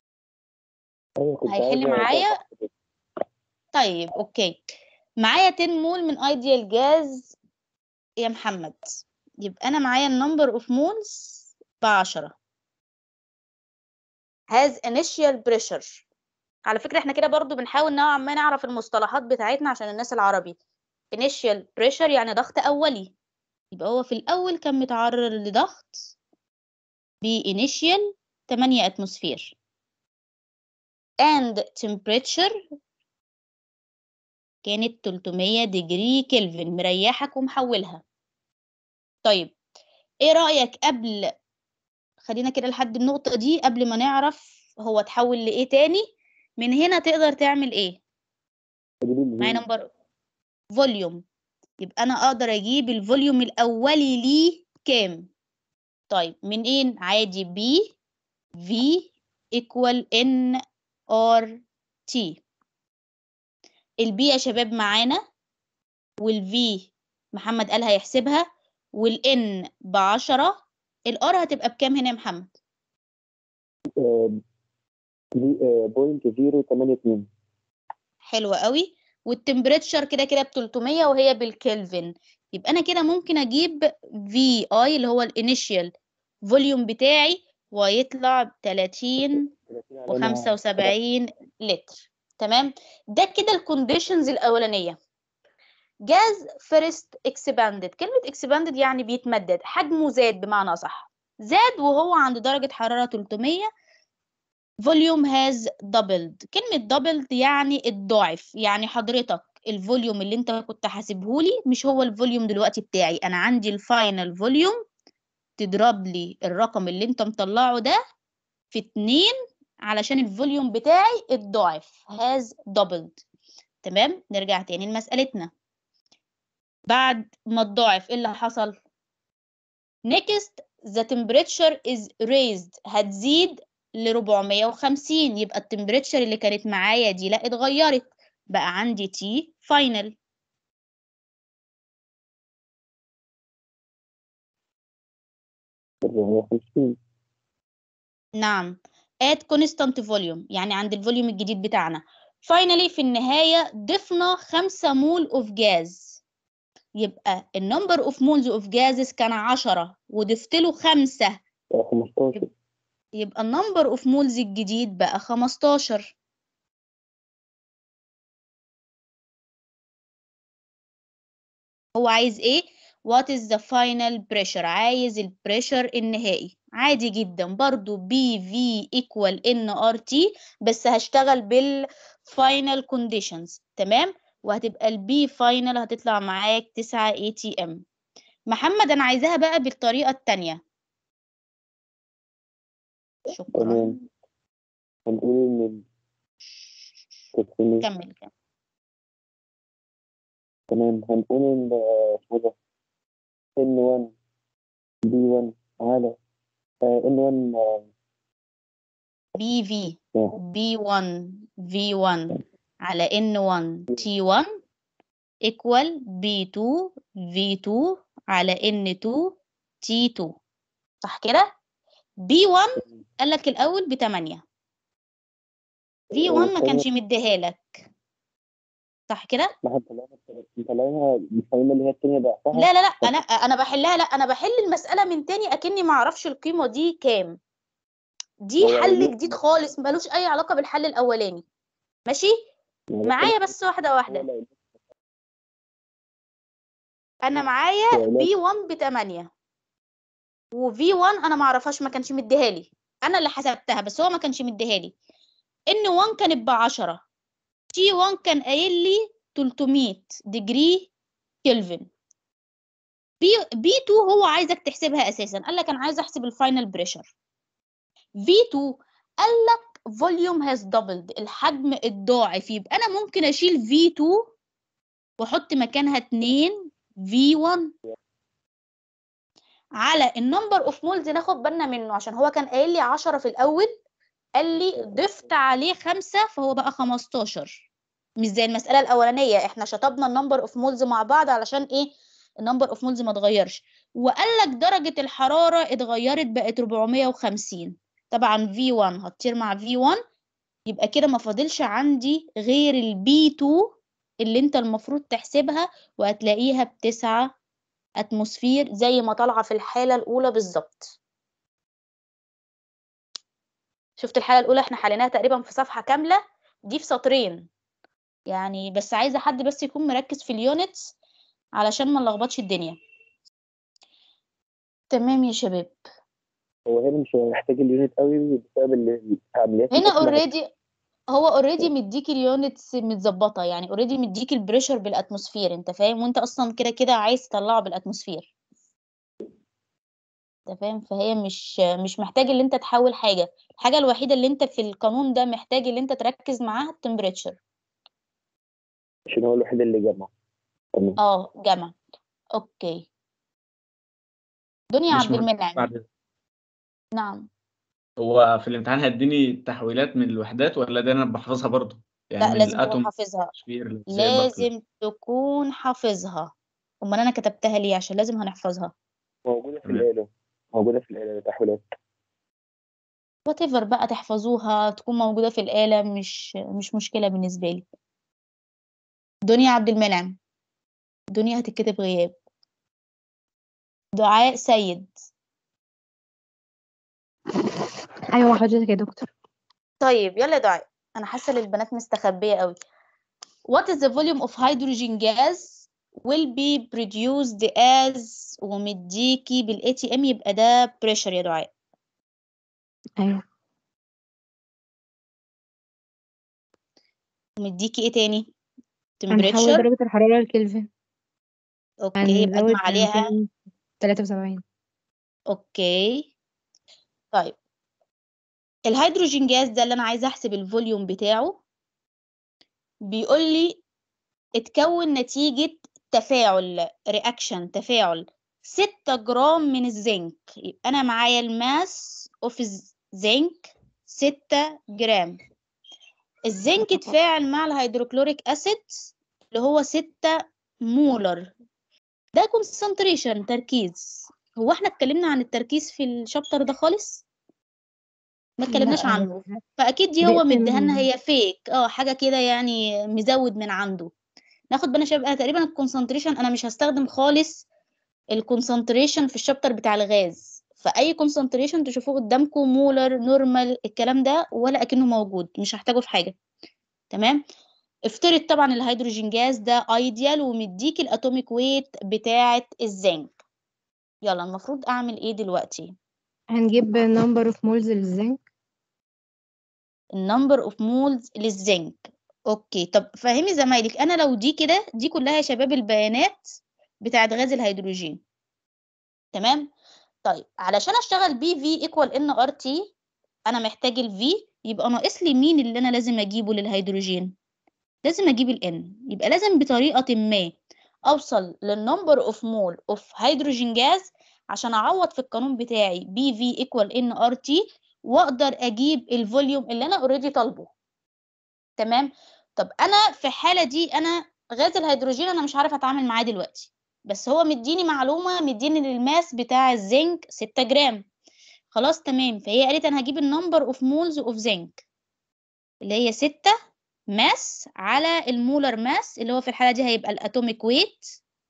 هيحل معايا طيب اوكي معايا 10 مول من ايديال جاز يا محمد يبقى انا معايا النمبر اوف مولز ب 10 has initial pressure على فكرة احنا كده برضو بنحاول نوعا ما نعرف المصطلحات بتاعتنا عشان الناس العربي initial pressure يعني ضغط أولي يبقى هو في الأول كان متعرض لضغط ب initial 8 أتموسفير and temperature كانت 300 ديجري كلفن مريحك ومحولها طيب ايه رأيك قبل خلينا كده لحد النقطة دي قبل ما نعرف هو اتحول لإيه تاني من هنا تقدر تعمل ايه معايا نمبر فوليوم يبقى انا اقدر اجيب الفوليوم الاولي ليه كام طيب من ايه عادي بي في equal n r t البي يا شباب معانا والفي محمد قال هيحسبها والان بعشرة الار هتبقى بكام هنا يا محمد بوينت زيرو تمانية اتنين حلوة قوي والتمبريتشر كده كده ب 300 وهي بالكلفن يبقى انا كده ممكن اجيب في اي اللي هو الانيشيال فوليوم بتاعي ويطلع ب 30 و75 لتر تمام ده كده الكونديشنز الاولانيه جاز فيرست اكسباندد كلمه اكسباندد يعني بيتمدد حجمه زاد بمعنى صح زاد وهو عند درجه حراره 300 فوليوم هاز دبلد كلمه دبلد يعني الضعف يعني حضرتك الفوليوم اللي انت كنت حاسبهولي مش هو الفوليوم دلوقتي بتاعي انا عندي الفاينل فوليوم تضرب لي الرقم اللي انت مطلعه ده في اتنين علشان الفوليوم بتاعي الضعف has doubled تمام نرجع تاني لمسألتنا بعد ما الضعف ايه اللي حصل next the temperature is raised هتزيد ل 450 يبقى التمبريتشر اللي كانت معايا دي لا اتغيرت بقى عندي تي فاينل أربعمية وخمسين نعم at constant volume يعني عند الفوليوم الجديد بتاعنا finally في النهاية ضفنا 5 مول of gas يبقى النمبر of moles of gases كان 10 وضفت له 5 خمستاشر يبقى النمبر of moles الجديد بقى 15 هو عايز ايه what is the final pressure عايز البريشر النهائي عادي جدا برضو بي في equal ان ار تي بس هشتغل بالفاينل كونديشنز تمام وهتبقى البي فاينل هتطلع معاك 9 اي تي ام محمد انا عايزاها بقى بالطريقة التانية شكرا تمام هنقول إن تلتمية كمل كمل تمام هنقول إن اسمه ده إن وان بي وان على إن وان بي في آه، بي 1 في 1 على ان 1 تي 1 equal بي 2 في 2 على ان 2 تي 2 صح كده بي 1 قال لك الاول ب 8 في 1 ما كانش مديها لك صح كده ما احنا طلعنا طلعنا الفاينل اللي هي التانية ضعفها لا لا لا انا انا بحلها لا انا بحل المساله من تاني اكني ما اعرفش القيمه دي كام دي هو حل ليه- جديد خالص ملوش اي علاقه بالحل الاولاني ماشي يعني معايا بس واحده واحده هو لو- انا معايا يعني- بي 1 ب 8 وفي 1 انا ما اعرفهاش ما كانش مديها لي انا اللي حسبتها بس هو ما كانش مديها لي ان 1 كانت ب 10 تي 1 كان قايل لي 300 ديجري كلفن بي بي 2 هو عايزك تحسبها اساسا قال لك انا عايز احسب الفاينل بريشر في 2 قال لك فوليوم هاز دبلد الحجم الضاعف يبقى انا ممكن اشيل في 2 واحط مكانها 2 في 1 على النمبر اوف مولز ناخد بالنا منه عشان هو كان قايل لي 10 في الاول قال لي ضفت عليه 5 فهو بقى 15 مش زي المسألة الأولانية احنا شطبنا النمبر اوف مولز مع بعض علشان ايه النمبر اوف مولز ما اتغيرش وقال لك درجة الحرارة اتغيرت بقت 450 طبعا V1 هتطير مع V1 يبقى كده ما فاضلش عندي غير البي 2 اللي انت المفروض تحسبها وهتلاقيها بتسعة اتموسفير زي ما طالعة في الحالة الأولى بالظبط شفت الحالة الأولى احنا حليناها تقريبا في صفحة كاملة دي في سطرين يعني بس عايزة حد بس يكون مركز في اليونتس علشان ما نلخبطش الدنيا تمام يا شباب هو هنا مش محتاج اليونت قوي بسبب ال- العمليات هنا اللي إحنا اوريدي هو اوريدي مديك اليونتس متظبطه يعني اوريدي مديك البريشر بالاتموسفير انت فاهم وانت اصلا كده كده عايز تطلعه بالاتموسفير انت فاهم فهي مش مش محتاج ان انت تحول حاجه الحاجه الوحيده اللي انت في القانون ده محتاج ان انت تركز معاها التمبريتشر عشان هو الوحيد اللي جمع تمام اه جمع اوكي دنيا مش عبد مهم. المنعم بعد نعم هو في الامتحان هيديني تحويلات من الوحدات ولا ده انا بحفظها برضه يعني لا من لازم تكون الاتوم حافظها تشفير للزئبق لازم تكون حافظها امال انا كتبتها ليه عشان لازم هنحفظها موجودة في تمام. الآلة موجودة في الآلة التحويلات وات ايفر بقى تحفظوها تكون موجودة في الآلة مش مش مشكلة بالنسبة لي دنيا عبد المنعم دنيا هتتكتب غياب دعاء سيد ايوه حضرتك يا دكتور طيب يلا يا دعاء انا حاسة ان البنات مستخبية قوي What is the volume of hydrogen gas will be produced as ومديكي بال ATM يبقى ده pressure يا دعاء ايوه ومديكي ايه تاني هنحول temperature درجة الحرارة لكلفن اوكي يبقى هنزود اجمع عليها 273 اوكي طيب الهيدروجين جاز ده اللي انا عايزه احسب الفوليوم بتاعه بيقول لي اتكون نتيجة تفاعل رياكشن تفاعل 6 جرام من الزنك يبقى انا معايا الماس اوف زنك 6 جرام الزنك اتفاعل مع الهيدروكلوريك اسيد اللي هو 6 مولر ده كونسنتريشن تركيز هو احنا اتكلمنا عن التركيز في الشابتر ده خالص ما اتكلمناش لا، عنه فاكيد دي هو بيقسم- مديها لنا هي فيك اه حاجه كده يعني مزود من عنده ناخد بالنا شباب انا تقريبا الكونسنتريشن انا مش هستخدم خالص الكونسنتريشن في الشابتر بتاع الغاز فاي كونسنتريشن تشوفوه قدامكم مولر نورمال الكلام ده ولا اكنه موجود مش هحتاجه في حاجه تمام افترض طبعا الهيدروجين جاز ده ايديال ومديك الاتوميك ويت بتاعه الزنك يلا المفروض اعمل ايه دلوقتي هنجيب number of moles للزنك النمبر اوف مولز للزنك اوكي طب فهمي زمايلك انا لو دي كده دي كلها يا شباب البيانات بتاعت غاز الهيدروجين تمام طيب علشان اشتغل بي في ايكوال ان ار تي انا محتاج الفي يبقى ناقص لي مين اللي انا لازم اجيبه للهيدروجين لازم اجيب الان يبقى لازم بطريقه ما اوصل للنمبر اوف مول اوف هيدروجين جاز عشان اعوض في القانون بتاعي بي في ايكوال ان ار تي واقدر اجيب الفوليوم اللي انا اوريدي طالبه تمام طب انا في الحاله دي انا غاز الهيدروجين انا مش عارفه اتعامل معاه دلوقتي بس هو مديني معلومه مديني الماس بتاع الزنك 6 جرام خلاص تمام فهي قالت انا هجيب النمبر اوف مولز اوف زنك اللي هي 6 ماس على المولر ماس اللي هو في الحاله دي هيبقى الاتوميك ويت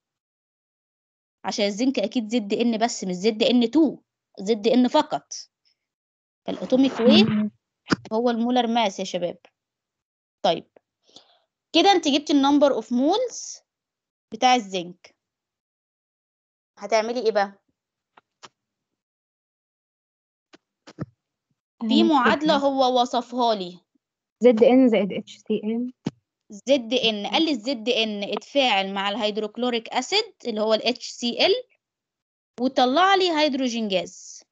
عشان الزنك اكيد زد ان بس مش زد ان 2 زد ان فقط فالاتوميك ويت هو المولر ماس يا شباب طيب كده انت جبتي النمبر اوف مولز بتاع الزنك هتعملي ايه بقى في معادله هو وصفها لي زد ان زائد اتش سي ام زد ان قال لي الزد ان اتفاعل مع الهيدروكلوريك اسيد اللي هو ال HCl وطلع لي هيدروجين جاز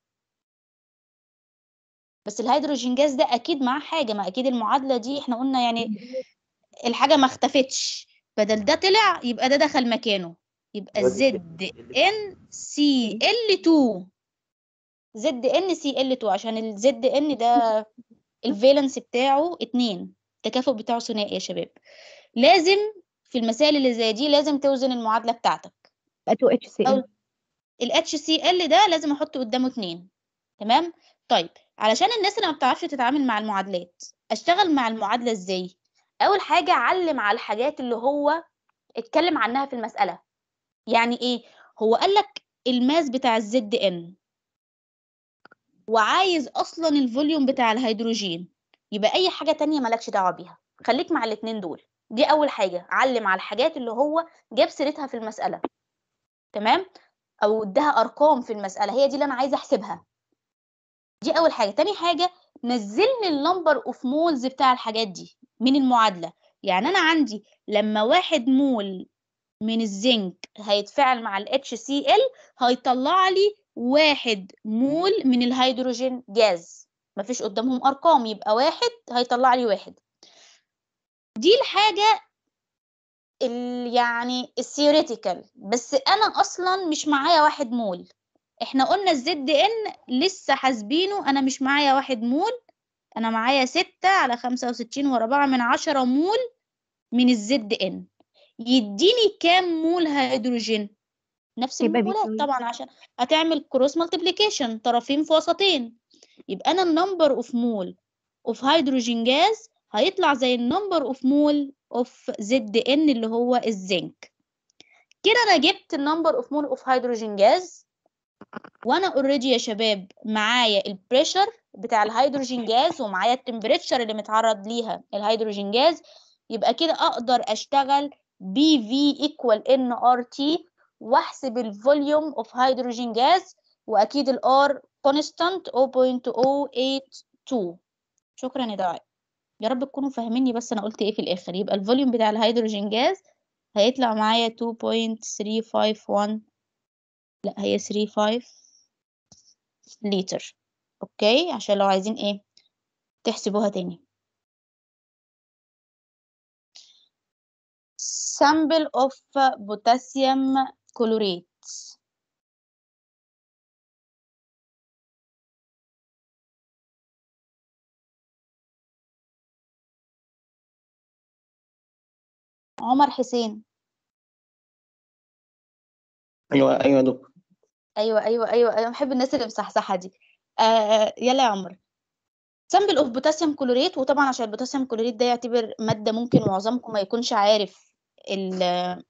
بس الهيدروجين جاز ده اكيد معاه حاجه ما اكيد المعادله دي احنا قلنا يعني الحاجه ما اختفتش بدل ده طلع يبقى ده دخل مكانه يبقى زد ان سي ال 2 زد ان سي ال 2 عشان الزد ان ده الفالنس بتاعه اتنين التكافؤ بتاعه ثنائي يا شباب لازم في المسائل اللي زي دي لازم توزن المعادله بتاعتك 2 اتش سي أو ام ال HCl ده لازم احط قدامه اتنين تمام طيب علشان الناس اللي ما بتعرفش تتعامل مع المعادلات اشتغل مع المعادله ازاي اول حاجه علم على الحاجات اللي هو اتكلم عنها في المساله يعني ايه هو قال لك الماس بتاع الزد ان وعايز اصلا الفوليوم بتاع الهيدروجين يبقى اي حاجه تانية مالكش دعوه بيها خليك مع الاتنين دول دي اول حاجه علم على الحاجات اللي هو جاب سيرتها في المساله تمام او اداها ارقام في المساله هي دي اللي انا عايزه احسبها دي اول حاجه تاني حاجه نزل لي النمبر اوف مولز بتاع الحاجات دي من المعادله يعني انا عندي لما واحد مول من الزنك هيتفاعل مع ال HCl هيطلع لي واحد مول من الهيدروجين جاز مفيش قدامهم ارقام يبقى واحد هيطلع لي واحد دي الحاجه ال يعني الثيوريتيكال بس انا اصلا مش معايا واحد مول احنا قلنا الزد ان لسه حاسبينه انا مش معايا واحد مول انا معايا ستة على خمسة وستين واربعة من عشرة مول من الزد ان يديني كام مول هيدروجين نفس يبقى المولات بيساوي- طبعا عشان هتعمل كروس مالتيبليكيشن طرفين في وسطين يبقى انا النمبر اوف مول اوف هيدروجين جاز هيطلع زي النمبر اوف مول اوف زد ان اللي هو الزنك كده انا جبت النمبر اوف مول اوف هيدروجين جاز وانا اوريدي يا شباب معايا البريشر بتاع الهيدروجين جاز ومعايا التمبريتشر اللي متعرض ليها الهيدروجين جاز يبقى كده اقدر اشتغل بي في ايكوال ان ار تي واحسب الفوليوم اوف هيدروجين جاز واكيد الار كونستانت 0.082 شكرا يا دعاء يا رب تكونوا فاهميني بس انا قلت ايه في الاخر يبقى الفوليوم بتاع الهيدروجين جاز هيطلع معايا 2.351 لا هي 35 لتر اوكي عشان لو عايزين ايه تحسبوها تاني sample of potassium chlorate عمر حسين ايوه ايوه يا دكتور ايوه ايوه ايوه ايوه بحب الناس اللي مصحصحه دي آه يلا يا عمر سامبل اوف بوتاسيوم كلوريت وطبعا عشان البوتاسيوم كلوريت ده يعتبر ماده ممكن معظمكم ما يكونش عارف ال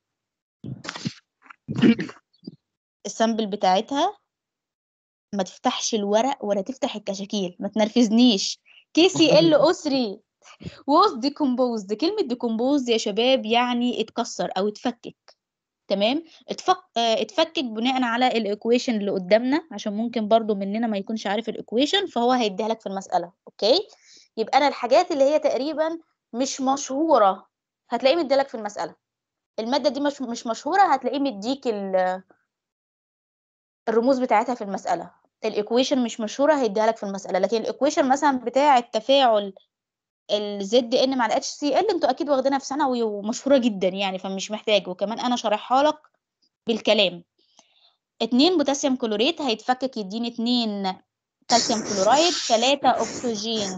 السامبل بتاعتها ما تفتحش الورق ولا تفتح الكشاكيل ما تنرفزنيش كي سي ال او 3 was decomposed كلمة decomposed يا شباب يعني اتكسر أو اتفكك تمام اتفك... اه اتفكك بناء على الايكويشن اللي قدامنا عشان ممكن برضو مننا ما يكونش عارف الايكويشن فهو هيديها لك في المسألة اوكي يبقى أنا الحاجات اللي هي تقريبا مش مشهورة هتلاقيه مديلك في المسألة المادة دي مش مش مشهورة هتلاقيه مديك ال... الرموز بتاعتها في المسألة الايكويشن مش مشهورة هيديها لك في المسألة لكن الايكويشن مثلا بتاع التفاعل الزد ان مع الاتش سي ال انتوا اكيد واخدينها في ثانوي ومشهوره جدا يعني فمش محتاج وكمان انا شارحها لك بالكلام اتنين بوتاسيوم كلوريت هيتفكك يديني اتنين كالسيوم كلورايد تلاتة اكسجين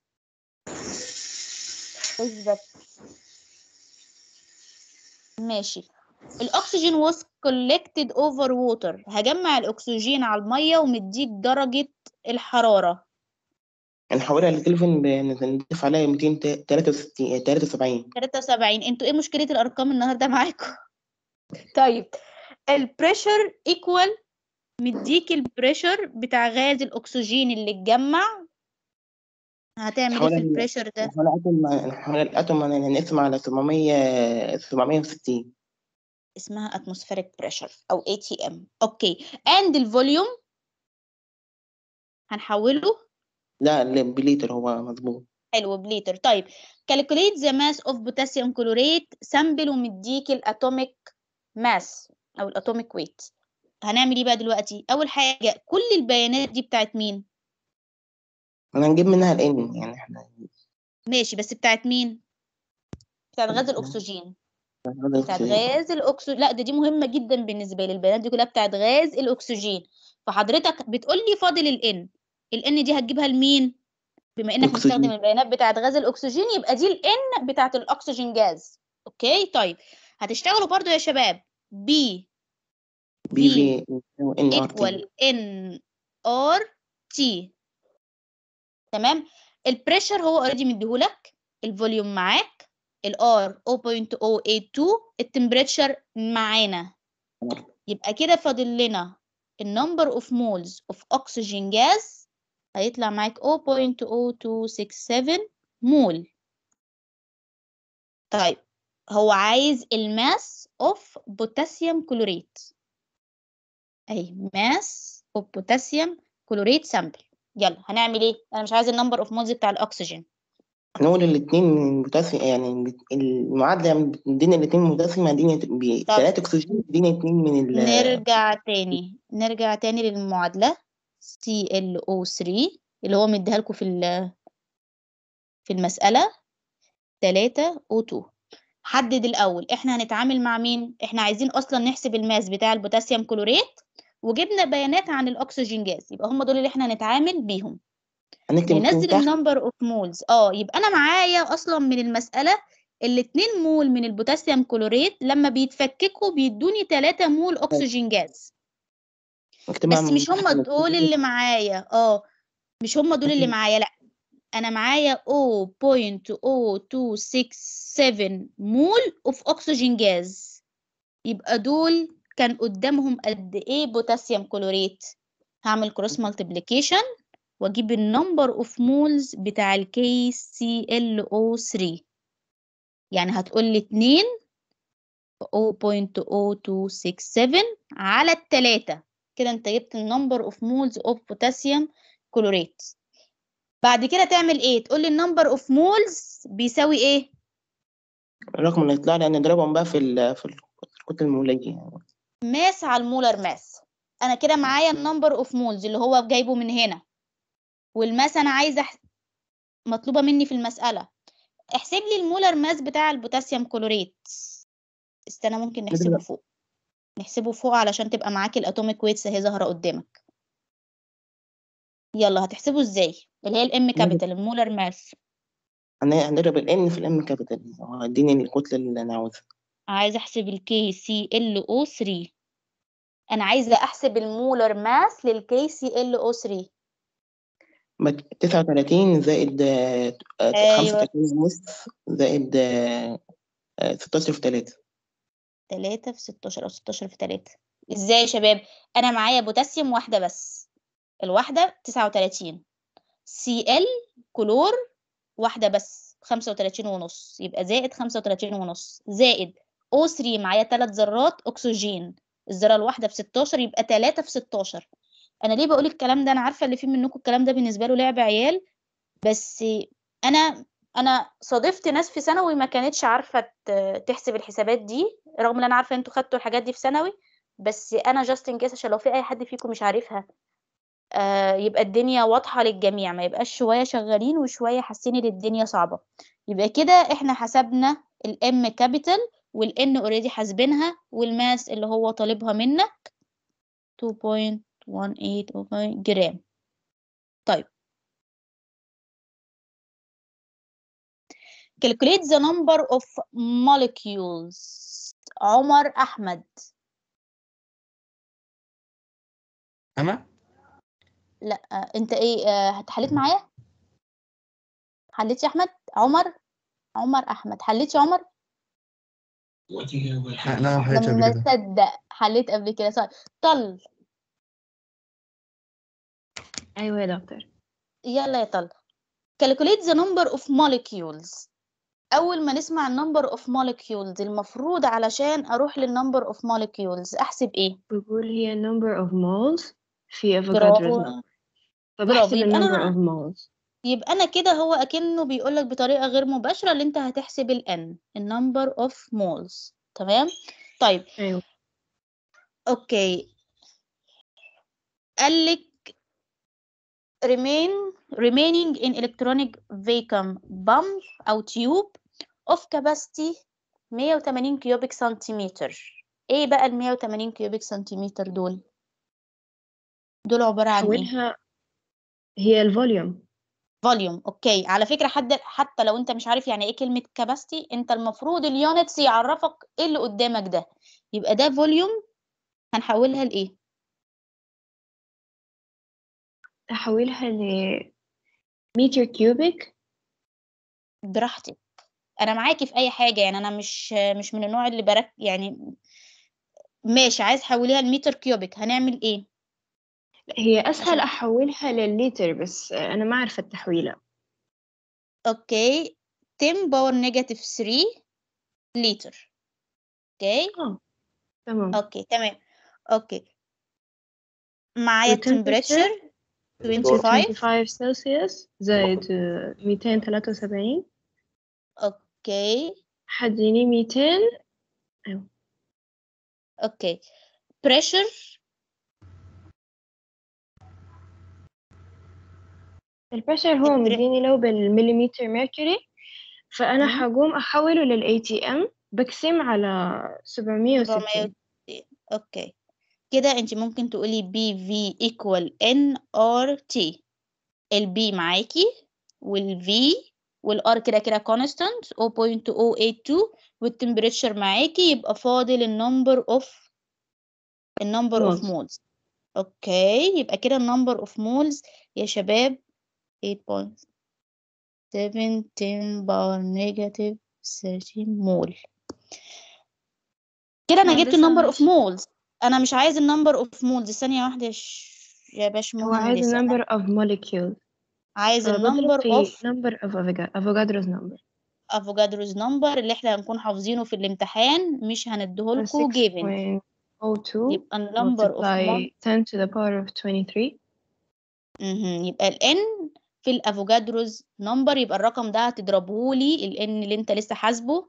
اثبت ماشي الاكسجين was collected over water هجمع الاكسجين على الميه ومديك درجه الحراره نحولها لتليفون نضيف عليها 263 73 73 انتوا ايه مشكلة الارقام النهارده معاكم طيب البريشر ايكوال مديك البريشر بتاع غاز الاكسجين اللي اتجمع هتعمل ايه في نحولها البريشر ده نحولها الاتوم نحولها الاتوم نقسم على 700 760 اسمها atmospheric pressure او ATM اوكي and الفوليوم هنحوله لا لا، بليتر هو مظبوط حلو بليتر طيب calculate the mass of potassium chlorate sample ومديك الاتوميك ماس او الاتوميك ويت هنعمل ايه بقى دلوقتي اول حاجه كل البيانات دي بتاعت مين انا هنجيب منها الان يعني احنا ماشي بس بتاعت مين بتاعت غاز الاكسجين بتاعت غاز الاكسجين لا ده دي مهمه جدا بالنسبه لي البيانات دي كلها بتاعت غاز الاكسجين فحضرتك بتقول لي فاضل الان الان دي هتجيبها لمين بما انك أكسجين. مستخدم البيانات بتاعت غاز الاكسجين يبقى دي الان بتاعت الاكسجين جاز اوكي طيب هتشتغلوا برضو يا شباب بي بي في ان ار تي equal n r t تمام البريشر هو اوريدي مديهولك الفوليوم معاك الار 0.082 التمبريتشر معانا يبقى كده فاضل لنا النمبر اوف مولز اوف اوكسجين جاز هيطلع معاك 0.0267 مول طيب هو عايز الماس اوف بوتاسيوم كلوريت اهي ماس اوف بوتاسيوم كلوريت سامبل يلا هنعمل ايه انا مش عايز النمبر اوف مولز بتاع الاكسجين هنقول الاتنين من بوتاسيوم يعني المعادلة بين الاتنين بوتاسيوم هديني طب. تلاتة أكسجين اديني اتنين من ال نرجع تاني نرجع تاني للمعادلة ClO3 اللي هو مديها لكم في ال- في المسألة 3 O2 حدد الأول احنا هنتعامل مع مين احنا عايزين أصلا نحسب الماس بتاع البوتاسيوم كلوريت وجبنا بيانات عن الأكسجين جاز يبقى هم دول اللي احنا هنتعامل بيهم هنكتب اتنين ننزل تحت النمبر اوف مولز اه يبقى انا معايا اصلا من المساله الاتنين مول من البوتاسيوم كلوريت لما بيتفككوا بيدوني 3 مول اكسجين جاز نكتبها بس من مش تحت هم من دول اللي معايا اه مش هم دول اللي معايا لا انا معايا 0.0267 مول اوف اكسجين جاز يبقى دول كان قدامهم قد ايه بوتاسيوم كلوريت هعمل كروس مالتيبليكيشن واجيب النمبر اوف مولز بتاع الكي سي ال او 3 يعني هتقول لي 2 0.0267 على التلاتة كده انت جبت النمبر اوف مولز اوف بوتاسيوم كلوريت بعد كده تعمل ايه تقول لي النمبر اوف مولز بيساوي ايه الرقم اللي يطلع لي هنضربهم بقى في ال في الكتلة المولية يعني. ماس على المولر ماس انا كده معايا النمبر اوف مولز اللي هو جايبه من هنا والماس انا عايزه أح... مطلوبه مني في المساله احسب لي المولر ماس بتاع البوتاسيوم كلوريت استنى ممكن نحسبه نضرب. فوق نحسبه فوق علشان تبقى معاكي الاتوميك ويتس اهي ظاهره قدامك يلا هتحسبه ازاي اللي هي الام كابيتال المولر ماس هن- هنضرب ال N في الام كابيتال وهديني الكتلة اللي أنا عاوزها عايزه احسب الكي سي ال او 3 انا عايزه احسب المولر ماس للكي سي ال او 3 تسعة وتلاتين زائد أيوة. خمسة وتلاتين ونص زائد ستاشر في تلاتة 3 في 16 او 16 في 3 ازاي يا شباب انا معايا بوتاسيوم واحده بس الواحده 39 سي ال كلور واحده بس 35 ونص يبقى زائد 35 ونص زائد او 3 معايا 3 ذرات اكسجين الذره الواحده في 16 يبقى 3 في 16 انا ليه بقول الكلام ده انا عارفه اللي فيه منكم الكلام ده بالنسبه له لعب عيال بس انا انا صادفت ناس في ثانوي ما كانتش عارفه ت- تحسب الحسابات دي رغم ان انا عارفه انتوا خدتوا الحاجات دي في ثانوي بس انا جاست ان كيس عشان لو في اي حد فيكم مش عارفها آه يبقى الدنيا واضحه للجميع ما يبقاش شويه شغالين وشويه حاسين ان الدنيا صعبه يبقى كده احنا حسبنا الام كابيتال والان اوريدي حاسبينها والماس اللي هو طالبها منك 2.18 جرام طيب calculate the number of molecules عمر أحمد انا لا آه، انت ايه آه، هتحليت معايا حليت يا احمد عمر عمر احمد حليت يا عمر لا حاجه لما قبل كده تصدق حليت قبل كده صح طل أيوة يا دكتور يلا يا طل calculate the number of molecules اول ما نسمع النمبر اوف molecules المفروض علشان اروح للنمبر اوف molecules احسب ايه بقول هي number of moles في برافو avogadro's number برافو فبحسب يبقى ال number انا of moles يبقى انا كده هو اكنه بيقولك بطريقه غير مباشره اللي انت هتحسب ال n النمبر اوف moles تمام طيب أيوة اوكي قال لك remain remaining in electronic vacuum pump أو tube of capacity 180 كيوبيك سنتيمتر ايه بقى ال 180 كيوبيك سنتيمتر دول دول عبارة عن ايه حولها هي الفوليوم فوليوم اوكي على فكرة حد حتى لو انت مش عارف يعني ايه كلمة capacity انت المفروض اليونتس يعرفك ايه اللي قدامك ده يبقى ده فوليوم هنحولها لايه أحولها ل متر كيوبيك براحتك انا معاكي في اي حاجة يعني انا مش مش من النوع اللي برك يعني ماشي عايز حوليها لمتر كيوبيك هنعمل ايه هي أسهل عشان- أحولها للليتر بس أنا ما أعرف التحويلة اوكي 10 باور نيجاتيف 3 لتر اوكي اه تمام اوكي تمام اوكي معايا والtemperature؟ التمبريتشر 25 25 سلسيوس زائد آه، 273 اوكي حديني 200 اوكي pressure البريشر هو البري- مديني لو بالمليمتر ميركوري فأنا مم. حقوم أحوله لل ATM بقسم على 760 460 اوكي كده انت ممكن تقولي بي في equal n r t البي معاكي والفي والار كده كده constant 0.082 والتمبريتشر معاكي يبقى فاضل النمبر اوف النمبر اوف Moles. مولز اوكي يبقى كده النمبر اوف مولز يا شباب 8.7 10 باور نيجاتيف 13 مول كده انا جبت مهندسة النمبر اوف معلش. مولز انا مش عايز النمبر اوف مولز ثانيه واحده يا ش- يا باش هو عايز مهندسه أنا number of molecules عايز فبضرب النمبر في اوف number of Avoga- Avogadro's number افوجادروز نمبر اللي احنا هنكون حافظينه في الامتحان مش هنديهولكوا جيفن 6.02 يبقى النمبر اوف multiply 10 to the power of 23 يبقى ال n في الافوجادروز نمبر يبقى الرقم ده هتضربه لي ال n اللي انت لسه حاسبه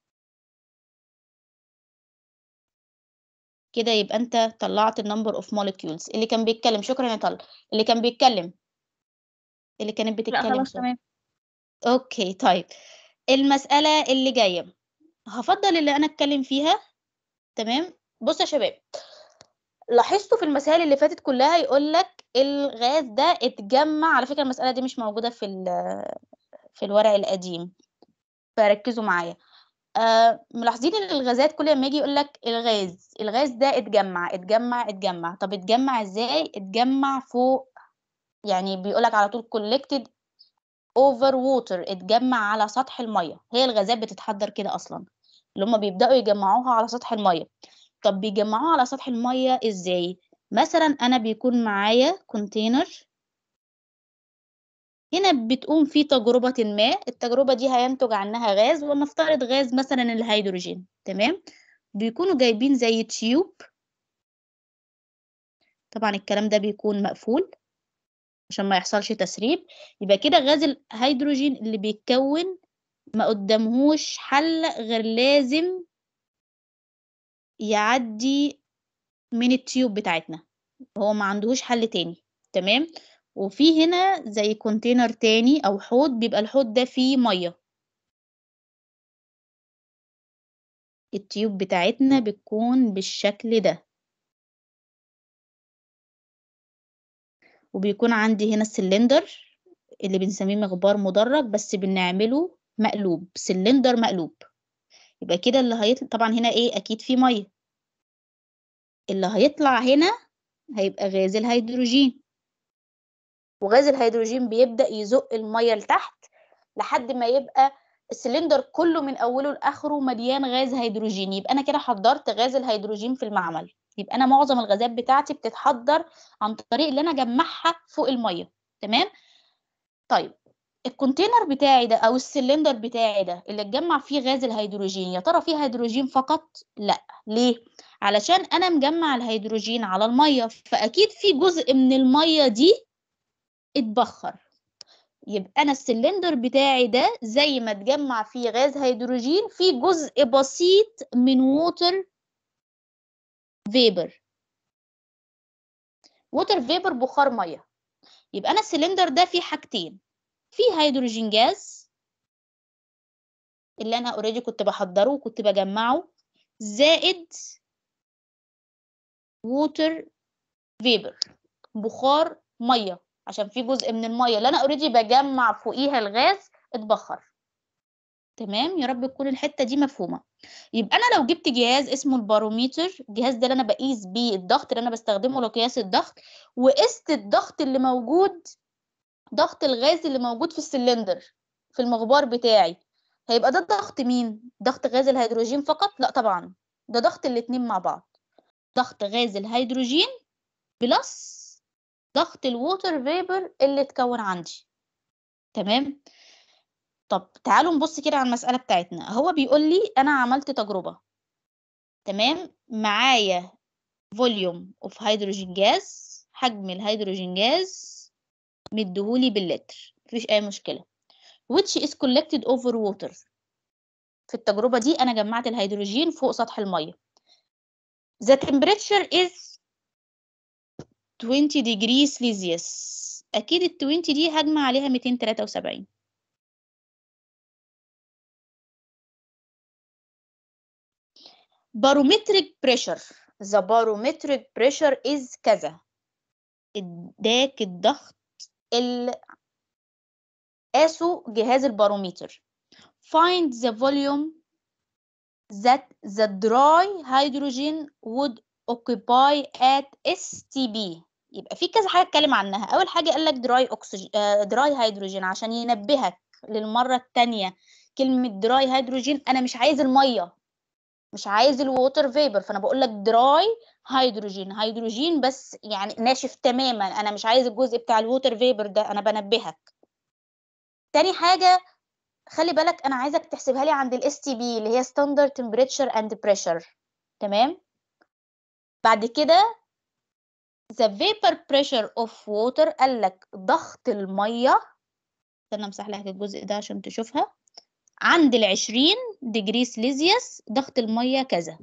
كده يبقى انت طلعت النمبر اوف موليكيولز اللي كان بيتكلم شكرا يا طل اللي كان بيتكلم اللي كانت لا بتتكلم خلاص سوري. تمام اوكي طيب المسألة اللي جاية هفضل اللي انا اتكلم فيها تمام بص يا شباب لاحظتوا في المسائل اللي فاتت كلها يقول لك الغاز ده اتجمع على فكرة المسألة دي مش موجودة في ال- في الورق القديم فركزوا معايا آه ملاحظين ان الغازات كل ما يجي يقول لك الغاز الغاز ده اتجمع اتجمع اتجمع طب اتجمع ازاي اتجمع فوق يعني بيقول لك على طول collected over water اتجمع على سطح المية هي الغازات بتتحضر كده اصلا اللي هم بيبدأوا يجمعوها على سطح المية طب بيجمعوها على سطح المية ازاي مثلا انا بيكون معايا كونتينر هنا بتقوم في تجربة ما التجربة دي هينتج عنها غاز ولنفترض غاز مثلا الهيدروجين تمام بيكونوا جايبين زي تيوب طبعا الكلام ده بيكون مقفول عشان ما يحصلش تسريب يبقى كده غاز الهيدروجين اللي بيتكون ما قدامهوش حل غير لازم يعدي من التيوب بتاعتنا هو ما عندهوش حل تاني تمام وفي هنا زي كونتينر تاني او حوض بيبقى الحوض ده فيه ميه التيوب بتاعتنا بتكون بالشكل ده وبيكون عندي هنا السلندر اللي بنسميه مغبار مدرج بس بنعمله مقلوب سلندر مقلوب يبقى كده اللي هيطلع طبعا هنا ايه اكيد في ميه اللي هيطلع هنا هيبقى غاز الهيدروجين وغاز الهيدروجين بيبدأ يزق المية لتحت لحد ما يبقى السلندر كله من أوله لآخره مليان غاز هيدروجين يبقى أنا كده حضرت غاز الهيدروجين في المعمل يبقى أنا معظم الغازات بتاعتي بتتحضر عن طريق اللي أنا أجمعها فوق المية تمام طيب الكونتينر بتاعي ده أو السلندر بتاعي ده اللي اتجمع فيه غاز الهيدروجين يا ترى فيه هيدروجين فقط؟ لأ ليه؟ علشان أنا مجمع الهيدروجين على المية فأكيد في جزء من المية دي اتبخر يبقى انا السلندر بتاعي ده زي ما اتجمع فيه غاز هيدروجين في جزء بسيط من ووتر فيبر ووتر فيبر بخار ميه يبقى انا السلندر ده فيه حاجتين فيه هيدروجين جاز اللي انا اوريدي كنت بحضره وكنت بجمعه زائد ووتر فيبر بخار ميه عشان في جزء من الميه اللي انا اوريدي بجمع فوقيها الغاز اتبخر تمام يا رب تكون الحته دي مفهومه يبقى انا لو جبت جهاز اسمه الباروميتر الجهاز ده اللي انا بقيس بيه الضغط اللي انا بستخدمه لقياس الضغط وقست الضغط اللي موجود ضغط الغاز اللي موجود في السلندر في المغبار بتاعي هيبقى ده ضغط مين ضغط غاز الهيدروجين فقط لا طبعا ده ضغط الاتنين مع بعض ضغط غاز الهيدروجين بلس ضغط الووتر فيبر اللي اتكون عندي تمام طب تعالوا نبص كده على المسألة بتاعتنا هو بيقول لي أنا عملت تجربة تمام معايا فوليوم اوف هيدروجين جاز حجم الهيدروجين جاز مديهولي باللتر مفيش اي مشكله which is collected over water في التجربه دي انا جمعت الهيدروجين فوق سطح الميه the temperature is 20 degrees celsius اكيد ال 20 دي هجمع عليها 273 barometric pressure the barometric pressure is كذا اداك الضغط اللي قاسه جهاز الباروميتر find the volume that the dry hydrogen would occupy at STB يبقى في كذا حاجة اتكلم عنها أول حاجة قال لك dry oxygen آه dry hydrogen عشان ينبهك للمرة التانية كلمة dry hydrogen أنا مش عايز المية مش عايز الووتر فيبر فأنا بقول لك dry هيدروجين هيدروجين بس يعني ناشف تماما أنا مش عايز الجزء بتاع الووتر فيبر ده أنا بنبهك تاني حاجة خلي بالك أنا عايزك تحسبها لي عند الاس تي بي اللي هي standard temperature and pressure تمام بعد كده the vapor pressure of water قال لك ضغط المية استنى امسح لك الجزء ده عشان تشوفها عند العشرين ديجري سليزيوس ضغط المية كذا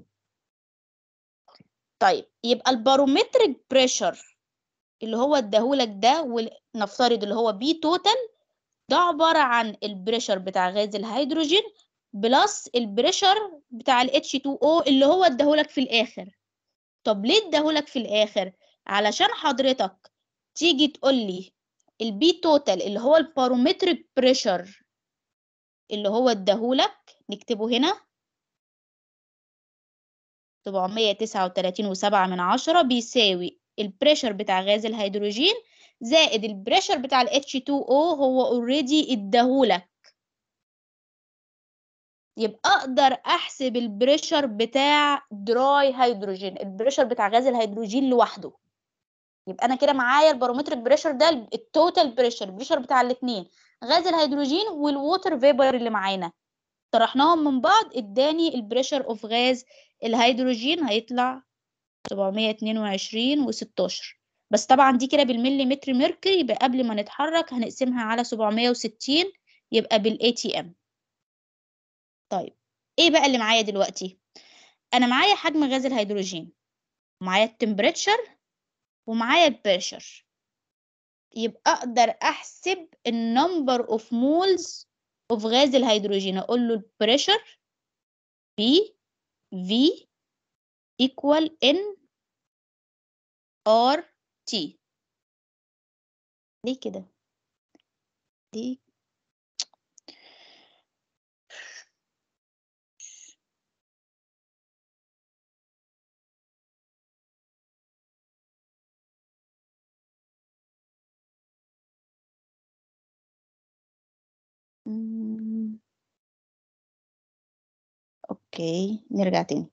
طيب يبقى البارومتريك بريشر اللي هو اداهولك ده ونفترض اللي هو بي توتال ده عبارة عن البريشر بتاع غاز الهيدروجين بلس البريشر بتاع ال H2O اللي هو اداهولك في الآخر طب ليه اداهولك في الآخر؟ علشان حضرتك تيجي تقولي البي توتال اللي هو البارومتريك بريشر اللي هو اداهولك نكتبه هنا سبعمية تسعة وتلاتين وسبعة من عشرة بيساوي البريشر بتاع غاز الهيدروجين زائد البريشر بتاع ال H2O هو اوريدي اداهولك يبقى اقدر احسب البريشر بتاع دراي هيدروجين البريشر بتاع غاز الهيدروجين لوحده يبقى انا كده معايا البارومتريك بريشر ده التوتال بريشر البريشر بتاع الاثنين غاز الهيدروجين والووتر فيبر اللي معانا طرحناهم من بعض اداني البريشر اوف غاز الهيدروجين هيطلع 722 و16 بس طبعا دي كده بالمليمتر ميركوري يبقى قبل ما نتحرك هنقسمها على 760 يبقى بالاي تي ام طيب ايه بقى اللي معايا دلوقتي انا معايا حجم غاز الهيدروجين ومعايا التمبريتشر ومعايا البريشر يبقى اقدر احسب النمبر اوف مولز اوف غاز الهيدروجين اقول له البريشر بي في equal n r t ليه كده ليه مم. اوكي نرجع تاني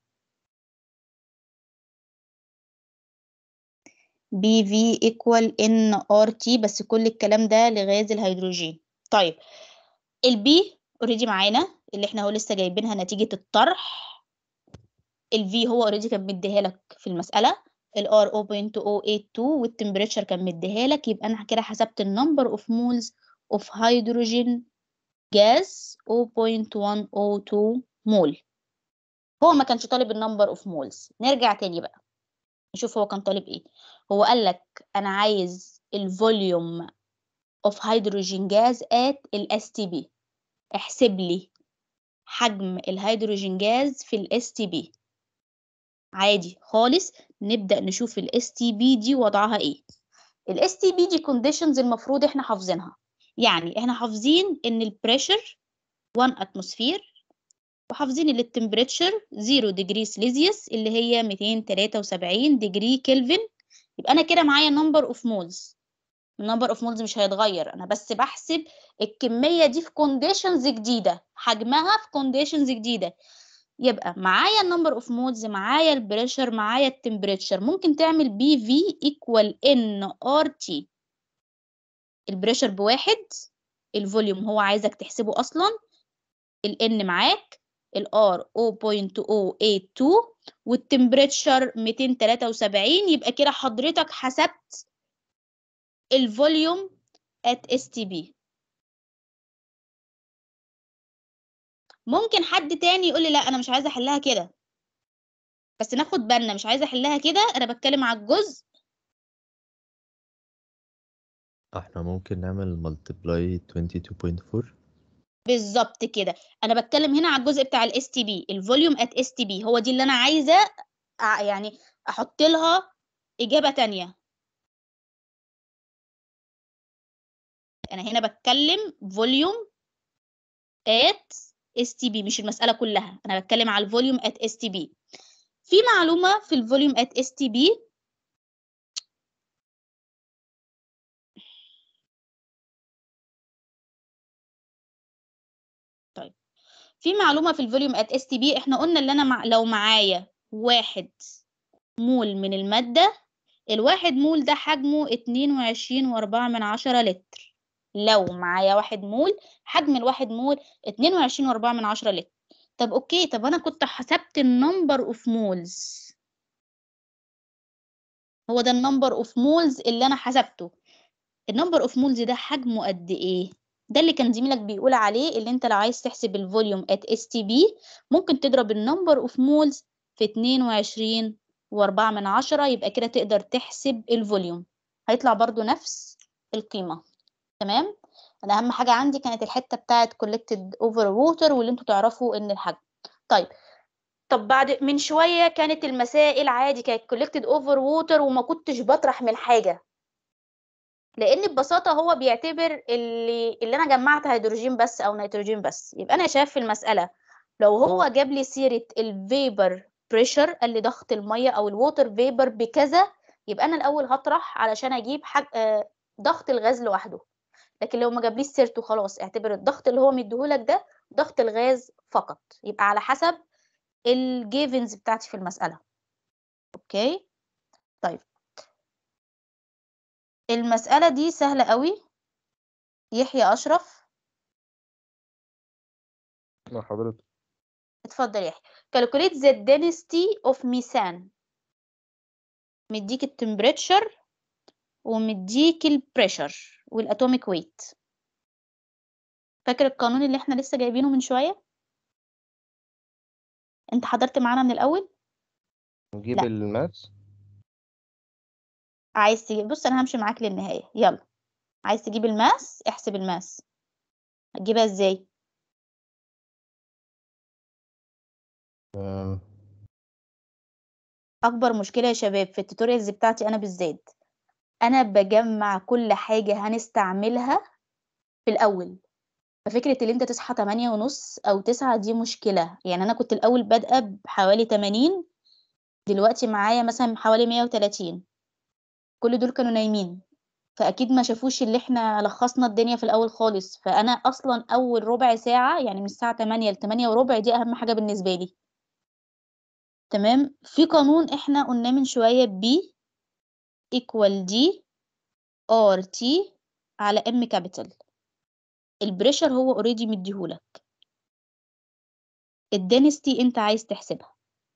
بي في equal ان ار تي بس كل الكلام ده لغاز الهيدروجين طيب البي اوريدي معانا اللي احنا هو لسه جايبينها نتيجة الطرح الفي هو اوريدي كان مديها لك في المسألة الار 0.082 والتمبريتشر كان مديها لك يبقى انا كده حسبت النمبر اوف مولز اوف هيدروجين جاز 0.102 مول هو ما كانش طالب النمبر اوف مولز نرجع تاني بقى نشوف هو كان طالب ايه هو قال لك انا عايز الفوليوم اوف هيدروجين جاز ات الاس تي بي احسب لي حجم الهيدروجين جاز في الاس تي بي عادي خالص نبدأ نشوف الاس تي بي دي وضعها ايه الاس تي بي دي كونديشنز المفروض احنا حافظينها يعني احنا حافظين ان البريشر 1 اتموسفير وحافظين ان التمبريتشر 0 ديجري سليزيوس اللي هي 273 ديجري كلفن يبقى انا كده معايا نمبر اوف مولز النمبر اوف مولز مش هيتغير انا بس بحسب الكميه دي في كونديشنز جديده حجمها في كونديشنز جديده يبقى معايا النمبر اوف مولز معايا البريشر معايا التمبريتشر ممكن تعمل بي في ايكوال ان ار تي البريشر بواحد الفوليوم هو عايزك تحسبه اصلا الان معاك الار 0.082 والتمبريتشر 273 يبقى كده حضرتك حسبت الفوليوم at STB ممكن حد تاني يقول لي لا انا مش عايزه احلها كده بس ناخد بالنا مش عايزه احلها كده انا بتكلم على الجزء احنا ممكن نعمل multiply 22.4 بالظبط كده انا بتكلم هنا على الجزء بتاع الاس تي بي الفوليوم ات اس تي بي هو دي اللي انا عايزه أع- يعني احط لها اجابه تانية انا هنا بتكلم فوليوم ات اس تي بي مش المساله كلها انا بتكلم على الفوليوم ات اس تي بي في معلومه في الفوليوم ات اس تي بي طيب في معلومه في الفوليوم ات اس تي بي احنا قلنا اللي انا مع... لو معايا واحد مول من الماده الواحد مول ده حجمه اتنين وعشرين واربعة من عشرة لتر لو معايا واحد مول حجم الواحد مول اتنين وعشرين واربعة من عشرة لتر طب اوكي طب انا كنت حسبت النمبر اوف مولز هو ده النمبر اوف مولز اللي انا حسبته النمبر اوف مولز ده حجمه قد ايه ده اللي كان زميلك بيقول عليه اللي انت لو عايز تحسب الفوليوم ات اس تي بي ممكن تضرب النمبر اوف مولز في 22 واربعة من عشرة يبقى كده تقدر تحسب الفوليوم هيطلع برضو نفس القيمة تمام انا اهم حاجة عندي كانت الحتة بتاعت collected over water واللي انتوا تعرفوا ان الحجم طيب طب بعد من شوية كانت المسائل عادي كانت collected over water وما كنتش بطرح من حاجة لان ببساطة هو بيعتبر اللي اللي انا جمعت هيدروجين بس او نيتروجين بس يبقى انا شايف في المسألة لو هو جاب لي سيرة الفيبر بريشر قال لي ضغط المية او الووتر فيبر بكذا يبقى انا الاول هطرح علشان اجيب حج... آه، ضغط الغاز لوحده لكن لو ما جابليش سيرته خلاص اعتبر الضغط اللي هو مديهولك ده ضغط الغاز فقط يبقى على حسب الجيفنز بتاعتي في المسألة اوكي طيب المسألة دي سهلة قوي يحيى أشرف لا حضرتك اتفضل يحيى calculate the density of methane مديك التمبريتشر ومديك البريشر والاتوميك ويت فاكر القانون اللي احنا لسه جايبينه من شوية انت حضرت معانا من الأول نجيب لا. الماس عايز تجيب بص انا همشي معاك للنهاية يلا عايز تجيب الماس احسب الماس هتجيبها ازاي أم، اكبر مشكلة يا شباب في التوتوريالز بتاعتي انا بالذات انا بجمع كل حاجة هنستعملها في الاول ففكرة اللي انت تصحى 8 ونص او 9 دي مشكلة يعني انا كنت الاول بادئة بحوالي 80 دلوقتي معايا مثلا حوالي 130 كل دول كانوا نايمين فاكيد ما شافوش اللي احنا لخصنا الدنيا في الاول خالص فانا اصلا اول ربع ساعة يعني من الساعة 8 ل 8 وربع دي اهم حاجة بالنسبة لي تمام في قانون احنا قلناه من شوية B equal D R T على M capital البريشر هو اوريدي مديهولك الدنستي انت عايز تحسبها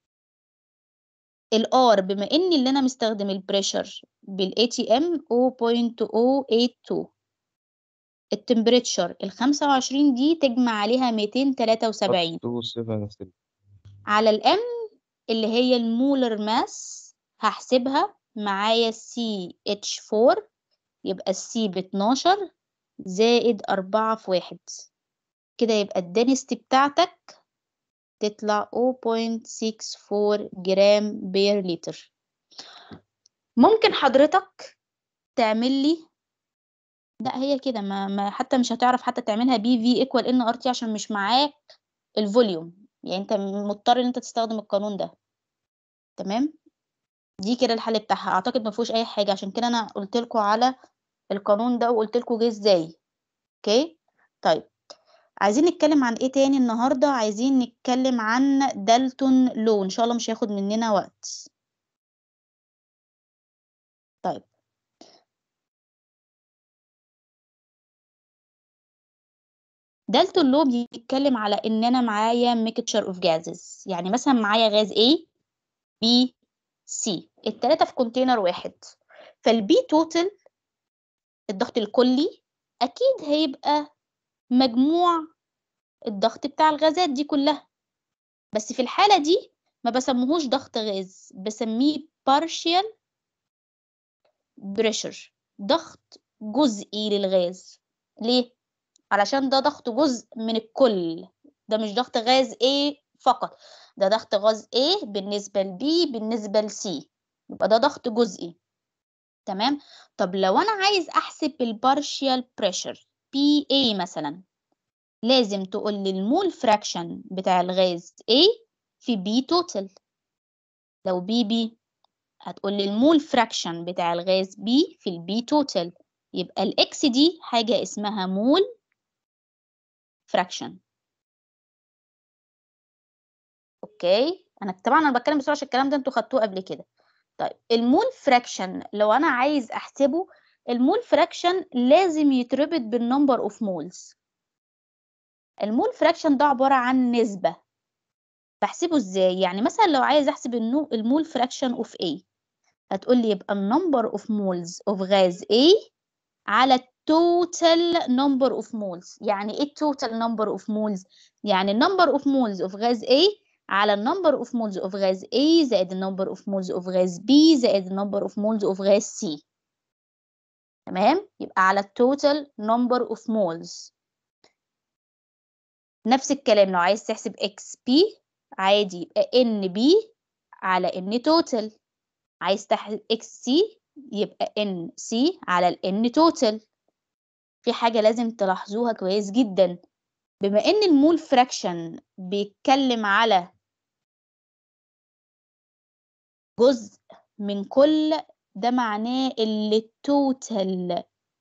الار بما اني اللي انا مستخدم البريشر بالاي تي ام 0.082 التمبريتشر ال 25 دي تجمع عليها 273 273 على الام اللي هي المولر ماس هحسبها معايا سي اتش 4 يبقى السي ب 12 زائد أربعة في واحد كده يبقى الدنستي بتاعتك تطلع 0.64 جرام بير لتر ممكن حضرتك تعمل لي لا هي كده ما, ما حتى مش هتعرف حتى تعملها بي في ايكوال ان ار تي عشان مش معاك الفوليوم يعني انت مضطر ان انت تستخدم القانون ده تمام دي كده الحل بتاعها اعتقد ما فيهوش اي حاجه عشان كده انا قلت لكم على القانون ده وقلت لكم جه ازاي اوكي طيب عايزين نتكلم عن ايه تاني النهارده عايزين نتكلم عن دالتون لو ان شاء الله مش هياخد مننا وقت طيب دالتون لو بيتكلم على ان انا معايا ميكتشر اوف جازز يعني مثلا معايا غاز A B C التلاتة في كونتينر واحد فالبي توتال الضغط الكلي اكيد هيبقى مجموع الضغط بتاع الغازات دي كلها بس في الحالة دي ما بسموهوش ضغط غاز بسميه partial pressure ضغط جزئي للغاز ليه؟ علشان ده ضغط جزء من الكل ده مش ضغط غاز A فقط ده ضغط غاز A بالنسبة ل B بالنسبة ل C يبقى ده ضغط جزئي تمام طب لو أنا عايز أحسب البارشيال بريشر PA مثلا لازم تقول لي المول فراكشن بتاع الغاز A في B توتال لو بي بي هتقول لي المول فراكشن بتاع الغاز B في البي توتال يبقى الاكس دي حاجة اسمها مول فراكشن اوكي انا طبعا انا بتكلم بسرعه عشان الكلام ده انتوا خدتوه قبل كده طيب المول فراكشن لو انا عايز احسبه المول فراكشن لازم يتربط بالنمبر اوف مولز المول فراكشن ده عباره عن نسبه بحسبه ازاي يعني مثلا لو عايز احسب النو- المول فراكشن اوف A هتقول لي يبقى النمبر اوف مولز اوف غاز A على التوتال نمبر اوف مولز يعني ايه التوتال نمبر اوف مولز يعني النمبر اوف مولز اوف غاز A على النمبر اوف مولز اوف غاز A زائد النمبر اوف مولز اوف غاز B زائد النمبر اوف مولز اوف غاز C تمام يبقى على التوتال نمبر اوف مولز نفس الكلام لو عايز تحسب XP عادي يبقى NB على N توتال عايز تحسب XC يبقى NC على ال N توتال في حاجة لازم تلاحظوها كويس جدا بما ان المول فراكشن بيتكلم على جزء من كل ده معناه اللي التوتال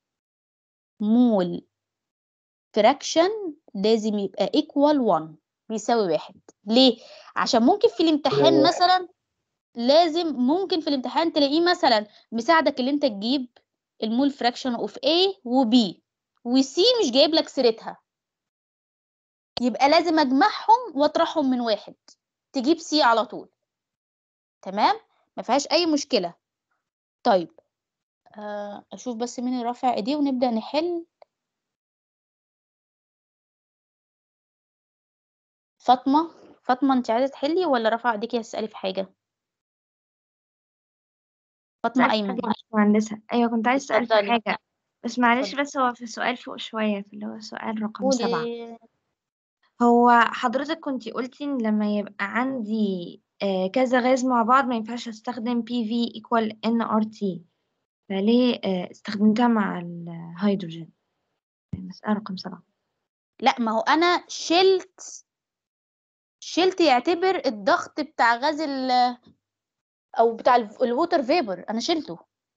مول فراكشن لازم يبقى equal 1 بيساوي واحد ليه عشان ممكن في الامتحان مثلا لازم ممكن في الامتحان تلاقيه مثلا مساعدك اللي انت تجيب المول فراكشن اوف A و B و C مش جايب لك سيرتها يبقى لازم اجمعهم واطرحهم من واحد تجيب سي على طول تمام ما فيهاش اي مشكله طيب آه، اشوف بس مين اللي رافع ايديه ونبدا نحل فاطمه فاطمه انت عايزه تحلي ولا رافعه ايديكي تسالي في حاجه فاطمه سألت ايمن حاجة يا باشمهندسة أيوة كنت عايز أسأل في اتفضلي حاجة بس معلش اتفضلي بس هو في سؤال فوق شوية في اللي هو سؤال رقم سبعة قولي هو حضرتك كنتي قلتي إن لما يبقى عندي آه، كذا غاز مع بعض ما ينفعش استخدم PV equal nRT فليه آه، استخدمتها مع الهيدروجين المسألة رقم سبعة لا ما هو انا شلت شلت يعتبر الضغط بتاع غاز ال او بتاع الووتر فيبر انا شلته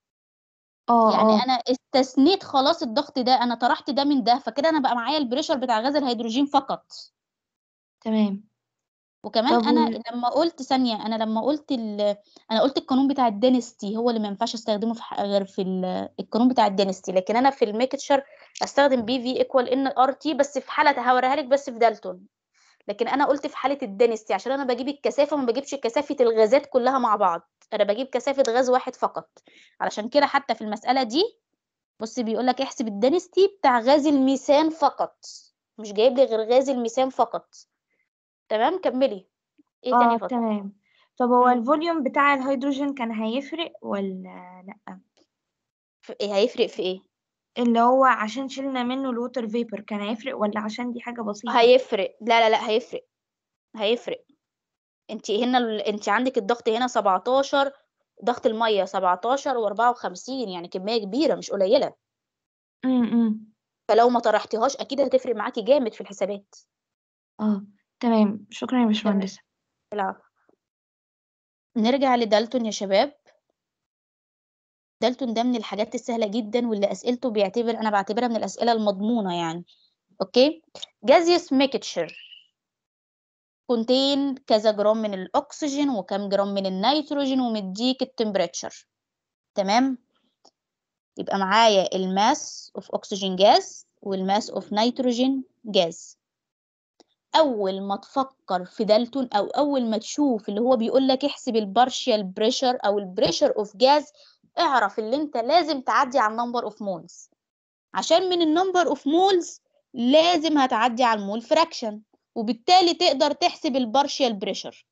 اه يعني اه انا استثنيت خلاص الضغط ده انا طرحت ده من ده فكده انا بقى معايا البريشر بتاع غاز الهيدروجين فقط تمام وكمان طب انا وال... لما قلت ثانيه انا لما قلت ال... انا قلت القانون بتاع الدينستي هو اللي ما ينفعش استخدمه في ح- غير في ال... القانون بتاع الدينستي لكن انا في الميكتشر استخدم بي في ايكوال ان ار تي بس في حاله هوريها لك بس في دالتون لكن انا قلت في حاله الدينستي عشان انا بجيب الكثافه ما بجيبش كثافه الغازات كلها مع بعض انا بجيب كثافه غاز واحد فقط علشان كده حتى في المساله دي بص بيقول لك احسب الدنستي بتاع غاز الميثان فقط مش جايب لي غير غاز الميثان فقط تمام كملي ايه تاني يا اه فاطمه تمام طب هو مم. الفوليوم بتاع الهيدروجين كان هيفرق ولا لأ في ايه هيفرق في ايه اللي هو عشان شلنا منه الووتر فيبر كان هيفرق ولا عشان دي حاجة بسيطة هيفرق لا لا لا هيفرق هيفرق انت هنا ال... انت عندك الضغط هنا 17 ضغط الميه 17 و54 يعني كميه كبيره مش قليله امم فلو ما طرحتيهاش اكيد هتفرق معاكي جامد في الحسابات اه تمام شكرا يا تمام باشمهندسة العفو نرجع لدالتون يا شباب دالتون ده من الحاجات السهلة جدا واللي أسئلته بيعتبر أنا بعتبرها من الأسئلة المضمونة يعني أوكي gaseous mixture كونتين كذا جرام من الأكسجين وكم جرام من النيتروجين ومديك التمبريتشر تمام يبقى معايا الماس اوف أكسجين جاز والماس اوف نيتروجين جاز أول ما تفكر في دالتون أو أول ما تشوف اللي هو بيقول لك احسب البارشيال بريشر أو البريشر اوف جاز اعرف اللي انت لازم تعدي على النمبر اوف مولز عشان من النمبر اوف مولز لازم هتعدي على المول فراكشن وبالتالي تقدر تحسب البارشيال بريشر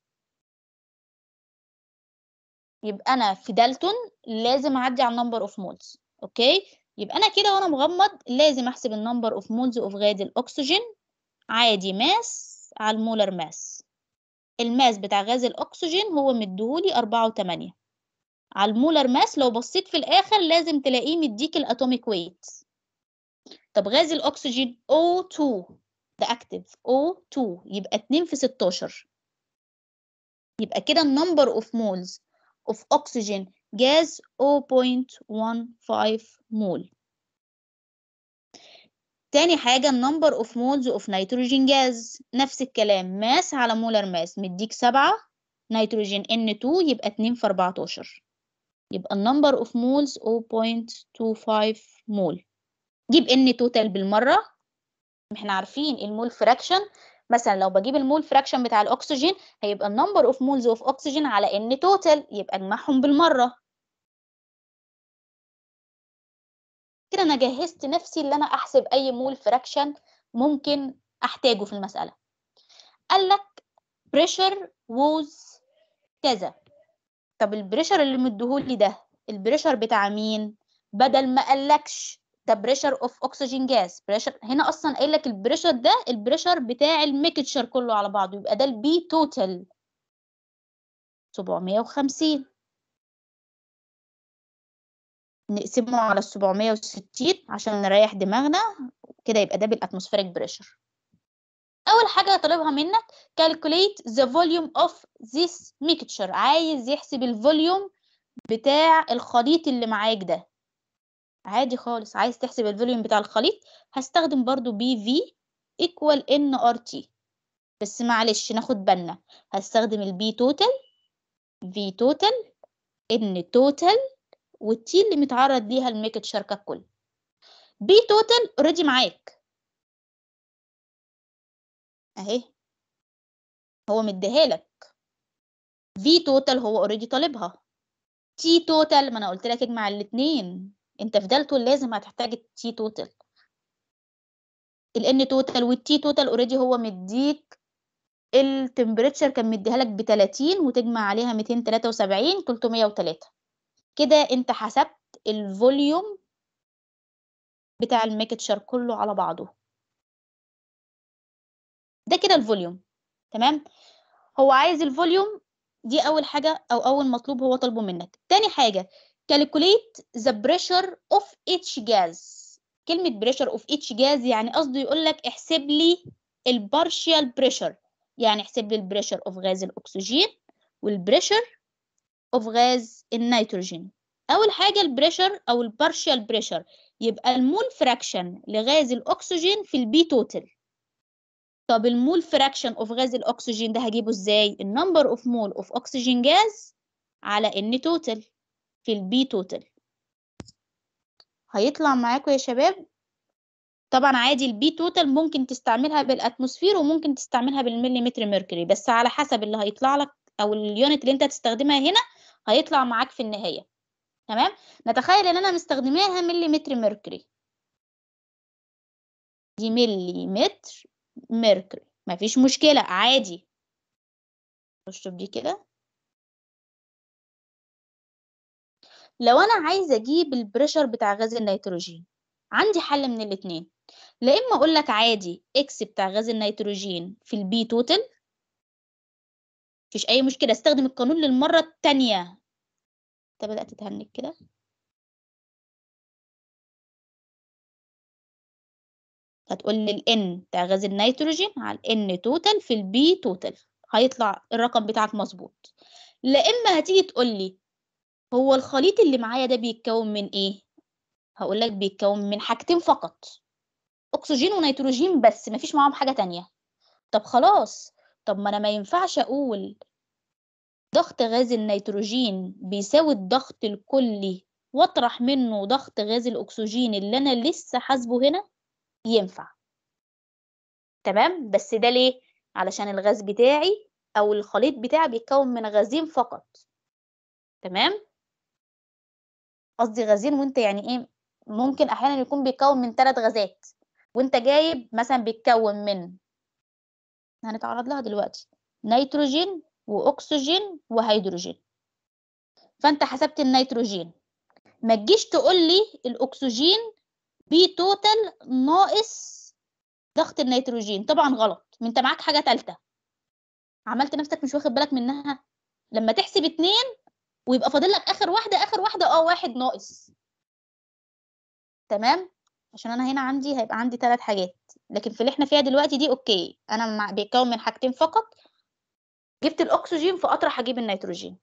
يبقى انا في دالتون لازم اعدي على النمبر اوف مولز اوكي يبقى انا كده وانا مغمض لازم احسب النمبر اوف مولز اوف غاز الاكسجين عادي ماس على المولر ماس الماس بتاع غاز الاكسجين هو مديهولي أربعة وتمانية على المولر ماس لو بصيت في الاخر لازم تلاقيه مديك الاتوميك ويت طب غاز الاكسجين O2 ده اكتف O2 يبقى 2 في 16 يبقى كده النمبر اوف مولز اوف oxygen gas 0.15 مول تاني حاجة النمبر اوف مولز اوف نيتروجين جاز نفس الكلام ماس على مولر ماس مديك سبعة نيتروجين N2 يبقى 2 في 14 يبقى النمبر اوف مولز 0.25 مول جيب N توتال بالمرة احنا عارفين المول فراكشن مثلا لو بجيب المول فراكشن بتاع الاكسجين هيبقى النمبر اوف مولز اوف اكسجين على N توتال يبقى اجمعهم بالمرة كده انا جهزت نفسي اللي انا احسب اي مول فراكشن ممكن احتاجه في المسألة قال لك بريشر ووز كذا طب البريشر اللي مديهولي ده البريشر بتاع مين بدل ما قالكش ده بريشر اوف اكسجين جاز بريشر هنا اصلا قايل لك البريشر ده البريشر بتاع الميكتشر كله على بعضه يبقى ده البي توتال 750 نقسمه على 760 عشان نريح دماغنا كده يبقى ده بالاتموسفيريك بريشر اول حاجه طالبها منك calculate the volume of this mixture عايز يحسب الفوليوم بتاع الخليط اللي معاك ده عادي خالص عايز تحسب الفوليوم بتاع الخليط هستخدم برضو بي في equal ان ار تي بس معلش ناخد بالنا هستخدم البي توتال في توتال ان توتال والتي اللي متعرض ليها الميكتشر ككل بي توتال اوريدي معاك اهي هو مديها لك في توتال هو اوريدي طالبها تي توتال ما انا قلت لك اجمع الاثنين انت في دالتون لازم هتحتاج التي توتال الان توتال والتي توتال اوريدي هو مديك التمبريتشر كان مديها لك ب 30 وتجمع عليها 273 303 كده انت حسبت الفوليوم بتاع الميكتشر كله على بعضه ده كده الفوليوم تمام هو عايز الفوليوم دي اول حاجه او اول مطلوب هو طالبه منك تاني حاجه calculate the pressure of each gas كلمه pressure of each gas يعني قصده يقول لك احسب لي البارشيال بريشر يعني احسب لي البريشر اوف غاز الاكسجين والبريشر اوف غاز النيتروجين اول حاجه البريشر او البارشيال بريشر يبقى المول فراكشن لغاز الاكسجين في البي توتال طب المول فراكشن اوف غاز الاكسجين ده هجيبه ازاي النمبر اوف مول اوف اكسجين جاز على ان توتال في البي توتال هيطلع معاكم يا شباب طبعا عادي البي توتال ممكن تستعملها بالاتموسفير وممكن تستعملها بالمليمتر ميركوري بس على حسب اللي هيطلع لك او اليونت اللي انت هتستخدمها هنا هيطلع معاك في النهايه تمام نتخيل ان انا مستخدماها مليمتر ميركوري دي مليمتر ميركوري مفيش مشكله عادي اشطب دي كده لو انا عايزه اجيب البريشر بتاع غاز النيتروجين عندي حل من الاتنين لا اما اقول لك عادي اكس بتاع غاز النيتروجين في البي توتال مفيش اي مشكله استخدم القانون للمره الثانيه انت بدات تتهنج كده هتقول لي الان بتاع غاز النيتروجين على الان توتال في البي توتال هيطلع الرقم بتاعك مظبوط لا اما هتيجي تقول لي هو الخليط اللي معايا ده بيتكون من ايه هقول لك بيتكون من حاجتين فقط اكسجين ونيتروجين بس مفيش معاهم حاجه تانية طب خلاص طب ما انا ما ينفعش اقول ضغط غاز النيتروجين بيساوي الضغط الكلي واطرح منه ضغط غاز الاكسجين اللي انا لسه حاسبه هنا ينفع تمام بس ده ليه علشان الغاز بتاعي او الخليط بتاعي بيتكون من غازين فقط تمام قصدي غازين وانت يعني ايه ممكن احيانا يكون بيتكون من ثلاث غازات وانت جايب مثلا بيتكون من هنتعرض لها دلوقتي نيتروجين واكسجين وهيدروجين فانت حسبت النيتروجين ما تجيش تقول لي الاكسجين بي توتال ناقص ضغط النيتروجين طبعا غلط ما انت معاك حاجه ثالثه عملت نفسك مش واخد بالك منها لما تحسب اتنين ويبقى فاضل لك اخر واحده اخر واحده اه واحد ناقص تمام عشان انا هنا عندي هيبقى عندي ثلاث حاجات لكن في اللي احنا فيها دلوقتي دي اوكي انا مع بيتكون من حاجتين فقط جبت الاكسجين فاطرح هجيب النيتروجين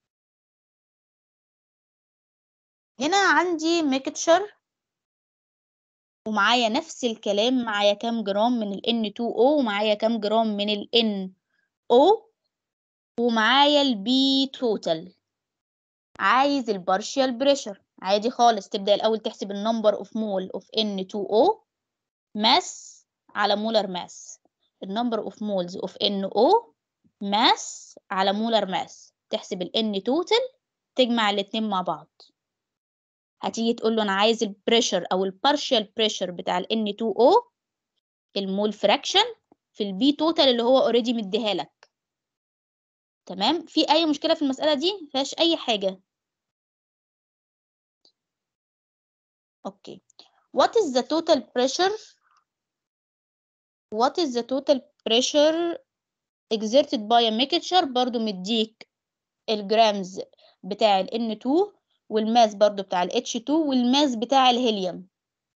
هنا عندي ميكتشر ومعايا نفس الكلام معايا كام جرام من ال N2O ومعايا كام جرام من ال NO ومعايا البي توتال عايز البارشيال بريشر عادي خالص تبدأ الأول تحسب النمبر اوف مول اوف N2O ماس على مولر ماس النمبر اوف مولز اوف NO ماس على مولر ماس تحسب ال N توتال تجمع الاتنين مع بعض هتيجي تقول له انا عايز البريشر او البارشال بريشر بتاع ال N2O المول فراكشن في البي توتال اللي هو اوريدي مديها لك تمام في اي مشكله في المساله دي مفيهاش اي حاجه اوكي what is the total pressure what is the total pressure exerted by a mixture برضو مديك الجرامز بتاع ال N2 والماس برضو بتاع ال H2 والماس بتاع الهيليوم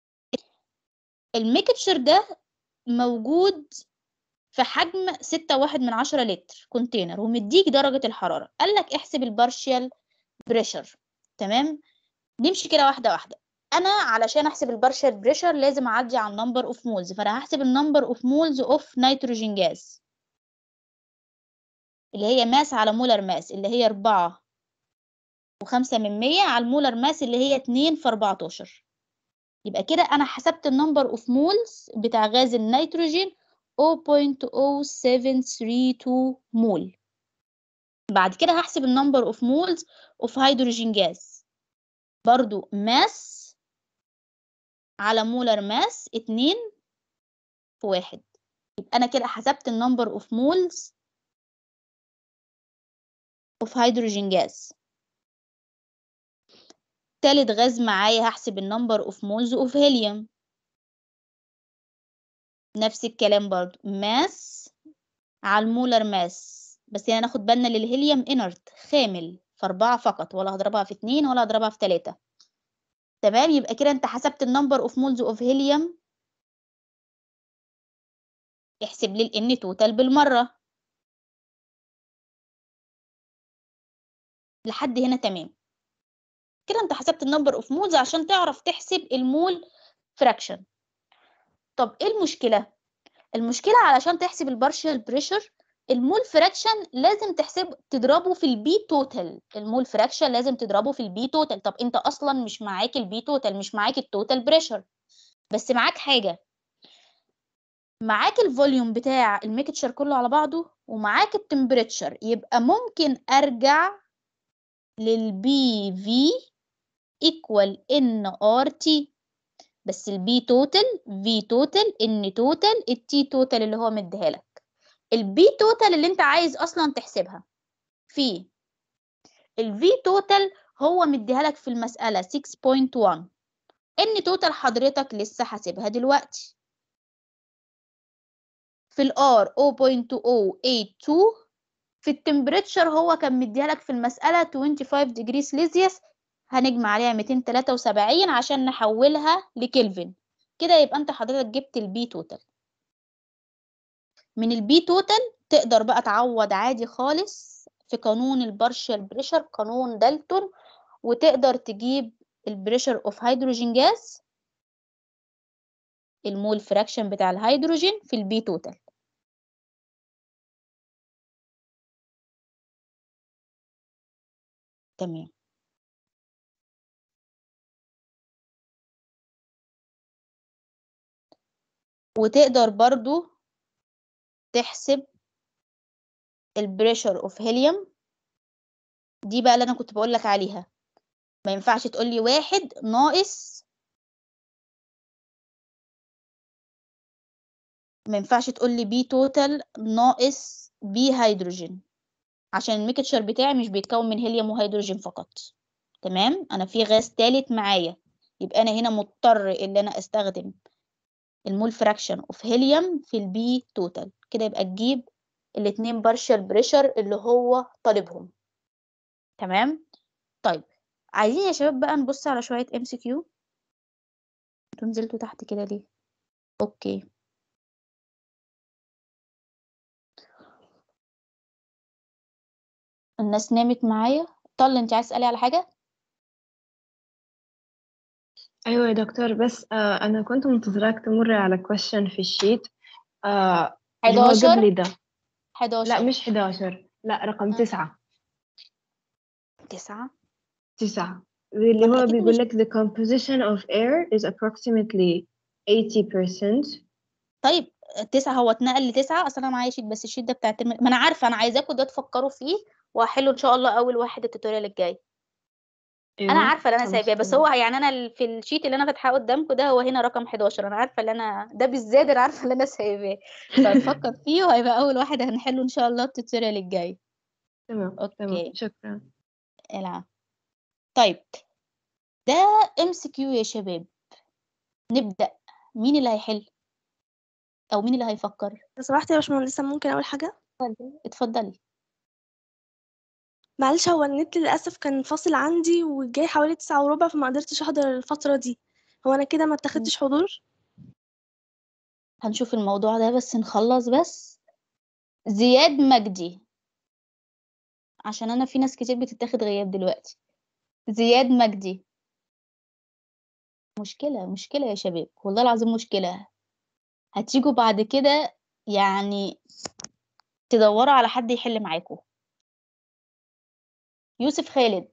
الميكتشر ده موجود في حجم ستة واحد من عشرة لتر كونتينر ومديك درجة الحرارة قالك احسب البارشيال بريشر تمام نمشي كده واحدة واحدة أنا علشان أحسب البارشيال بريشر لازم أعدي على النمبر اوف مولز فأنا هحسب النمبر اوف مولز اوف نيتروجين جاز اللي هي ماس على مولر ماس اللي هي أربعة وخمسة من مية على المولر ماس اللي هي اتنين في أربعتاشر يبقى كده أنا حسبت النمبر اوف مولز بتاع غاز النيتروجين 0.0732 مول بعد كده هحسب النمبر اوف مولز اوف هيدروجين جاز برضو ماس على مولر ماس اتنين في واحد يبقى أنا كده حسبت النمبر اوف مولز اوف هيدروجين جاز تالت غاز معايا هحسب النمبر اوف مولز اوف هيليوم نفس الكلام برضو ماس على المولر ماس بس هنا ناخد بالنا للهيليوم انرت خامل في أربعة فقط ولا هضربها في اتنين ولا هضربها في تلاتة تمام يبقى كده انت حسبت النمبر اوف مولز اوف هيليوم احسب لي الان توتال بالمرة لحد هنا تمام كده انت حسبت النمبر اوف مولز عشان تعرف تحسب المول فراكشن طب ايه المشكلة المشكلة علشان تحسب البارشال بريشر المول فراكشن لازم تحسب تضربه في البي توتال المول فراكشن لازم تضربه في البي توتال طب انت اصلا مش معاك البي توتال مش معاك التوتال بريشر بس معاك حاجة معاك الفوليوم بتاع الميكتشر كله على بعضه ومعاك التمبريتشر يبقى ممكن ارجع للبي في equal ان ار تي بس البي توتال في توتال ان توتال التي توتال اللي هو مديها لك البي توتال اللي انت عايز اصلا تحسبها في الفي توتال هو مديها لك في المسألة 6.1 ان توتال حضرتك لسه حاسبها دلوقتي في الار 0.082 في التمبريتشر هو كان مديها لك في المسألة 25 degree سيليزيوس هنجمع عليها 273 عشان نحولها لكلفن كده يبقى انت حضرتك جبت البي توتال من البي توتال تقدر بقى تعوض عادي خالص في قانون البارشال بريشر قانون دالتون وتقدر تجيب البريشر اوف هيدروجين جاز المول فراكشن بتاع الهيدروجين في البي توتال تمام وتقدر برضو تحسب البريشر اوف هيليوم دي بقى اللي انا كنت بقول لك عليها ما ينفعش تقول لي واحد ناقص ما ينفعش تقول لي بي توتال ناقص بي هيدروجين عشان الميكتشر بتاعي مش بيتكون من هيليوم وهيدروجين فقط تمام انا في غاز تالت معايا يبقى انا هنا مضطر ان انا استخدم المول فراكشن اوف هيليوم في البي توتال كده يبقى تجيب الاتنين بارشال بريشر اللي هو طالبهم تمام طيب عايزين يا شباب بقى نبص على شوية ام سي كيو انتوا نزلتوا تحت كده ليه اوكي الناس نامت معايا طل انت عايز تسألي على حاجة أيوة يا دكتور بس آه أنا كنت منتظراك تمر على question في الشيت آه اللي هو 11 قبل ده 11 لا مش 11 لا رقم آه. تسعة تسعة تسعة اللي ما أنا هو أكيد بيقول مش لك the composition of air is approximately 80% طيب تسعة هو اتنقل لتسعة اصل انا معايا شيت بس الشيت ده بتاع الترم ما انا عارفة انا عايزاكم ده تفكروا فيه وهحله ان شاء الله اول واحد التوتوريال الجاي انا أيوة عارفة اللي انا خلاص سايباه بس تمام هو يعني انا ال- في الشيت اللي انا فاتحاه قدامكم ده هو هنا رقم 11 انا عارفة اللي انا ده بالذات انا عارفة اللي انا سايباه فنفكر فيه وهيبقى اول واحد هنحله ان شاء الله التوتوريال الجاي تمام تمام اوكي شكرا العب طيب ده ام سي كيو يا شباب نبدأ مين اللي هيحل او مين اللي هيفكر لو سمحت يا باشمهندسة ممكن أقول حاجة اتفضلي معلش هو النت للأسف كان فاصل عندي وجاي حوالي تسعة وربع فما قدرتش أحضر الفترة دي هو أنا كده ما اتخدتش حضور هنشوف الموضوع ده بس نخلص بس زياد مجدي عشان انا في ناس كتير بتتاخد غياب دلوقتي زياد مجدي مشكلة مشكلة يا شباب والله العظيم مشكلة هتيجوا بعد كده يعني تدوروا على حد يحل معاكم يوسف خالد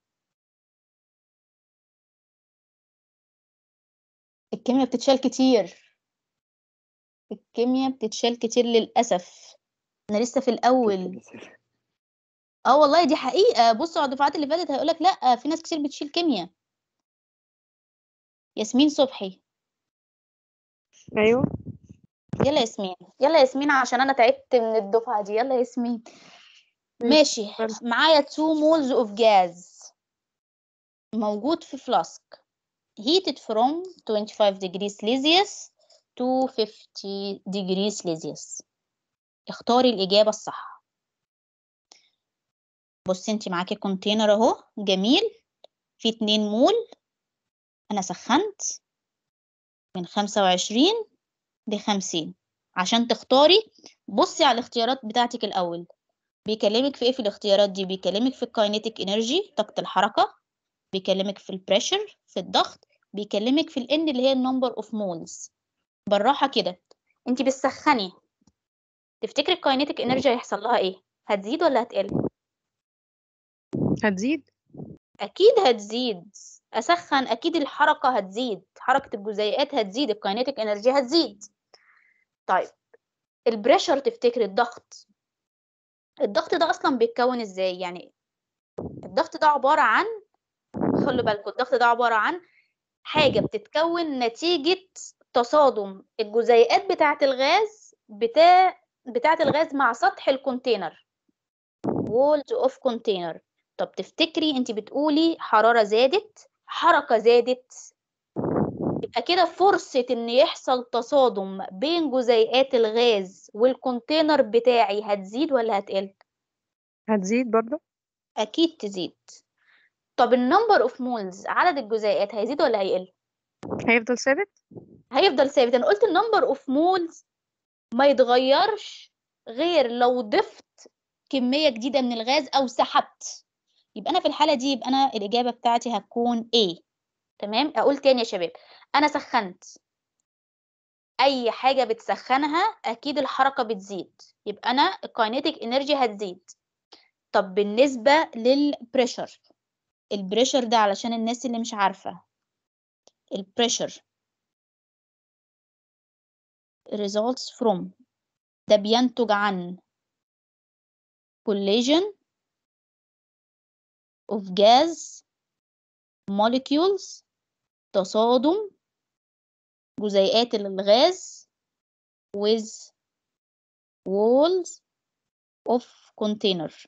الكيمياء بتتشال كتير الكيمياء بتتشال كتير للأسف أنا لسه في الأول اه والله دي حقيقة بصوا على الدفعات اللي فاتت هيقولك لأ في ناس كتير بتشيل كيمياء ياسمين صبحي أيوه يلا ياسمين يلا ياسمين عشان أنا تعبت من الدفعة دي يلا ياسمين ماشي معايا 2 moles of gas موجود في فلاسك heated from 25 degrees Celsius to 50 degrees Celsius اختاري الإجابة الصح بصي انتي معاكي كونتينر اهو جميل فيه 2 مول انا سخنت من 25 ل 50 عشان تختاري بصي على الاختيارات بتاعتك الأول بيكلمك في ايه في الاختيارات دي بيكلمك في الكاينيتيك انرجي طاقة الحركة بيكلمك في البريشر في الضغط بيكلمك في الان اللي هي النمبر اوف مولز بالراحة كده انتي بتسخني تفتكري الكاينيتيك انرجي هيحصل لها ايه هتزيد ولا هتقل هتزيد اكيد هتزيد اسخن اكيد الحركة هتزيد حركة الجزيئات هتزيد الكاينيتيك انرجي هتزيد طيب البريشر تفتكري الضغط الضغط ده اصلا بيتكون ازاي يعني الضغط ده عبارة عن خلوا بالكم الضغط ده عبارة عن حاجة بتتكون نتيجة تصادم الجزيئات بتاعة الغاز بتاع بتاعة الغاز مع سطح الكونتينر walls of container طب تفتكري انت بتقولي حرارة زادت حركة زادت يبقى كده فرصة ان يحصل تصادم بين جزيئات الغاز والكونتينر بتاعي هتزيد ولا هتقل هتزيد برضه اكيد تزيد طب النمبر اوف مولز عدد الجزيئات هيزيد ولا هيقل هيفضل ثابت هيفضل ثابت انا قلت النمبر اوف مولز ما يتغيرش غير لو ضفت كمية جديدة من الغاز او سحبت يبقى انا في الحالة دي يبقى انا الاجابة بتاعتي هتكون A تمام اقول تاني يا شباب انا سخنت اي حاجة بتسخنها اكيد الحركة بتزيد يبقى انا الكاينيتيك انرجي هتزيد طب بالنسبة للبريشر البريشر ده علشان الناس اللي مش عارفة البريشر results from ده بينتج عن collision of gas molecules تصادم جزيئات الغاز with walls of container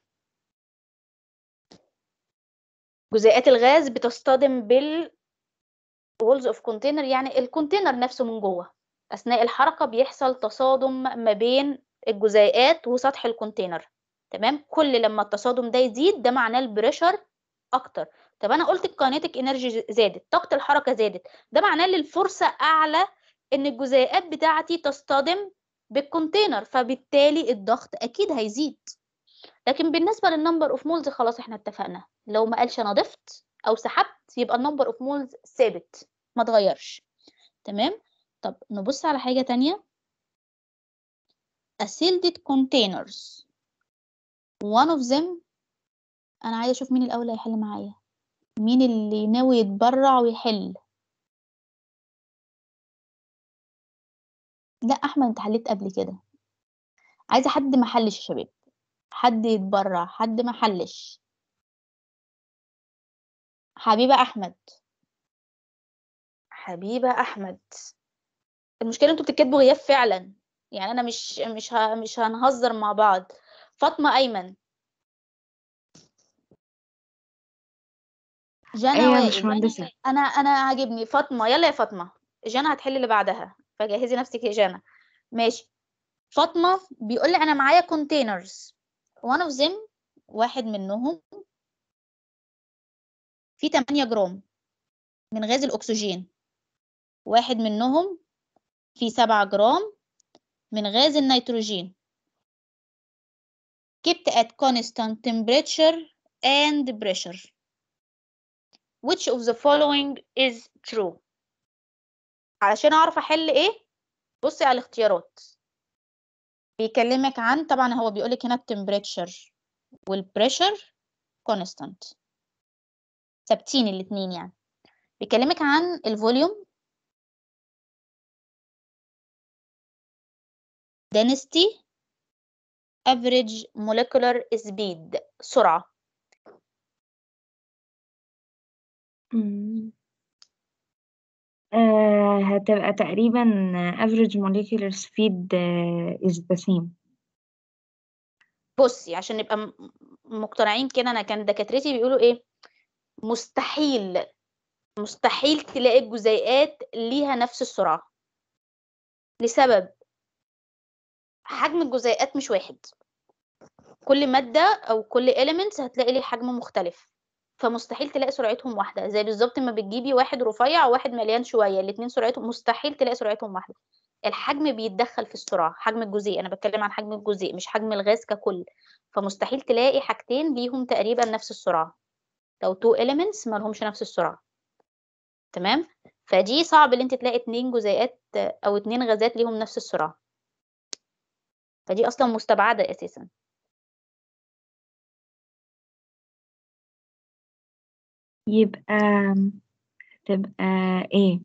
جزيئات الغاز بتصطدم بال walls of container يعني الكونتينر نفسه من جوه أثناء الحركة بيحصل تصادم ما بين الجزيئات وسطح الكونتينر تمام كل لما التصادم ده يزيد ده معناه البريشر اكتر طب انا قلت الكاينيتيك انرجي زادت طاقه الحركه زادت ده معناه ان الفرصه اعلى ان الجزيئات بتاعتي تصطدم بالكونتينر فبالتالي الضغط اكيد هيزيد لكن بالنسبه للنمبر اوف مولز خلاص احنا اتفقنا لو ما قالش انا ضفت او سحبت يبقى النمبر اوف مولز ثابت ما اتغيرش تمام طب نبص على حاجه تانية a sealed containers one of them انا عايزه اشوف مين الاول هيحل معايا مين اللي ناوي يتبرع ويحل لا احمد انت حليت قبل كده عايزه حد ما حلش يا شباب حد يتبرع حد ما حلش حبيبه احمد حبيبه احمد المشكله انتوا بتكتبوا غياب فعلا يعني انا مش مش ه... مش هنهزر مع بعض فاطمه ايمن جنى ايوه يا وائل باشمهندسة انا انا عاجبني فاطمه يلا يا فاطمه جنى هتحل اللي بعدها فجهزي نفسك يا جنى ماشي فاطمه بيقول لي انا معايا كونتينرز one of them واحد منهم فيه 8 جرام من غاز الاكسجين واحد منهم فيه 7 جرام من غاز النيتروجين kept at constant temperature and pressure which of the following is true علشان اعرف احل ايه بصي على الاختيارات بيكلمك عن طبعا هو بيقولك هنا التمبريتشر والبريشر constant ثابتين الاتنين يعني بيكلمك عن الفوليوم density average molecular speed سرعة مم. آه هتبقى تقريبا average molecular speed آه is the same بصي عشان نبقى م- مقتنعين كده انا كان دكاترتي بيقولوا ايه مستحيل مستحيل تلاقي الجزيئات ليها نفس السرعة لسبب حجم الجزيئات مش واحد كل مادة أو كل elements هتلاقي ليه حجم مختلف فمستحيل تلاقي سرعتهم واحدة زي بالظبط ما بتجيبي واحد رفيع وواحد مليان شوية الاتنين سرعتهم مستحيل تلاقي سرعتهم واحدة الحجم بيتدخل في السرعة حجم الجزيء أنا بتكلم عن حجم الجزيء مش حجم الغاز ككل فمستحيل تلاقي حاجتين ليهم تقريبا نفس السرعة لو two elements مالهمش نفس السرعة تمام فدي صعب ان انت تلاقي اتنين جزيئات او اتنين غازات ليهم نفس السرعة فدي اصلا مستبعدة اساسا يبقى تبقى ايه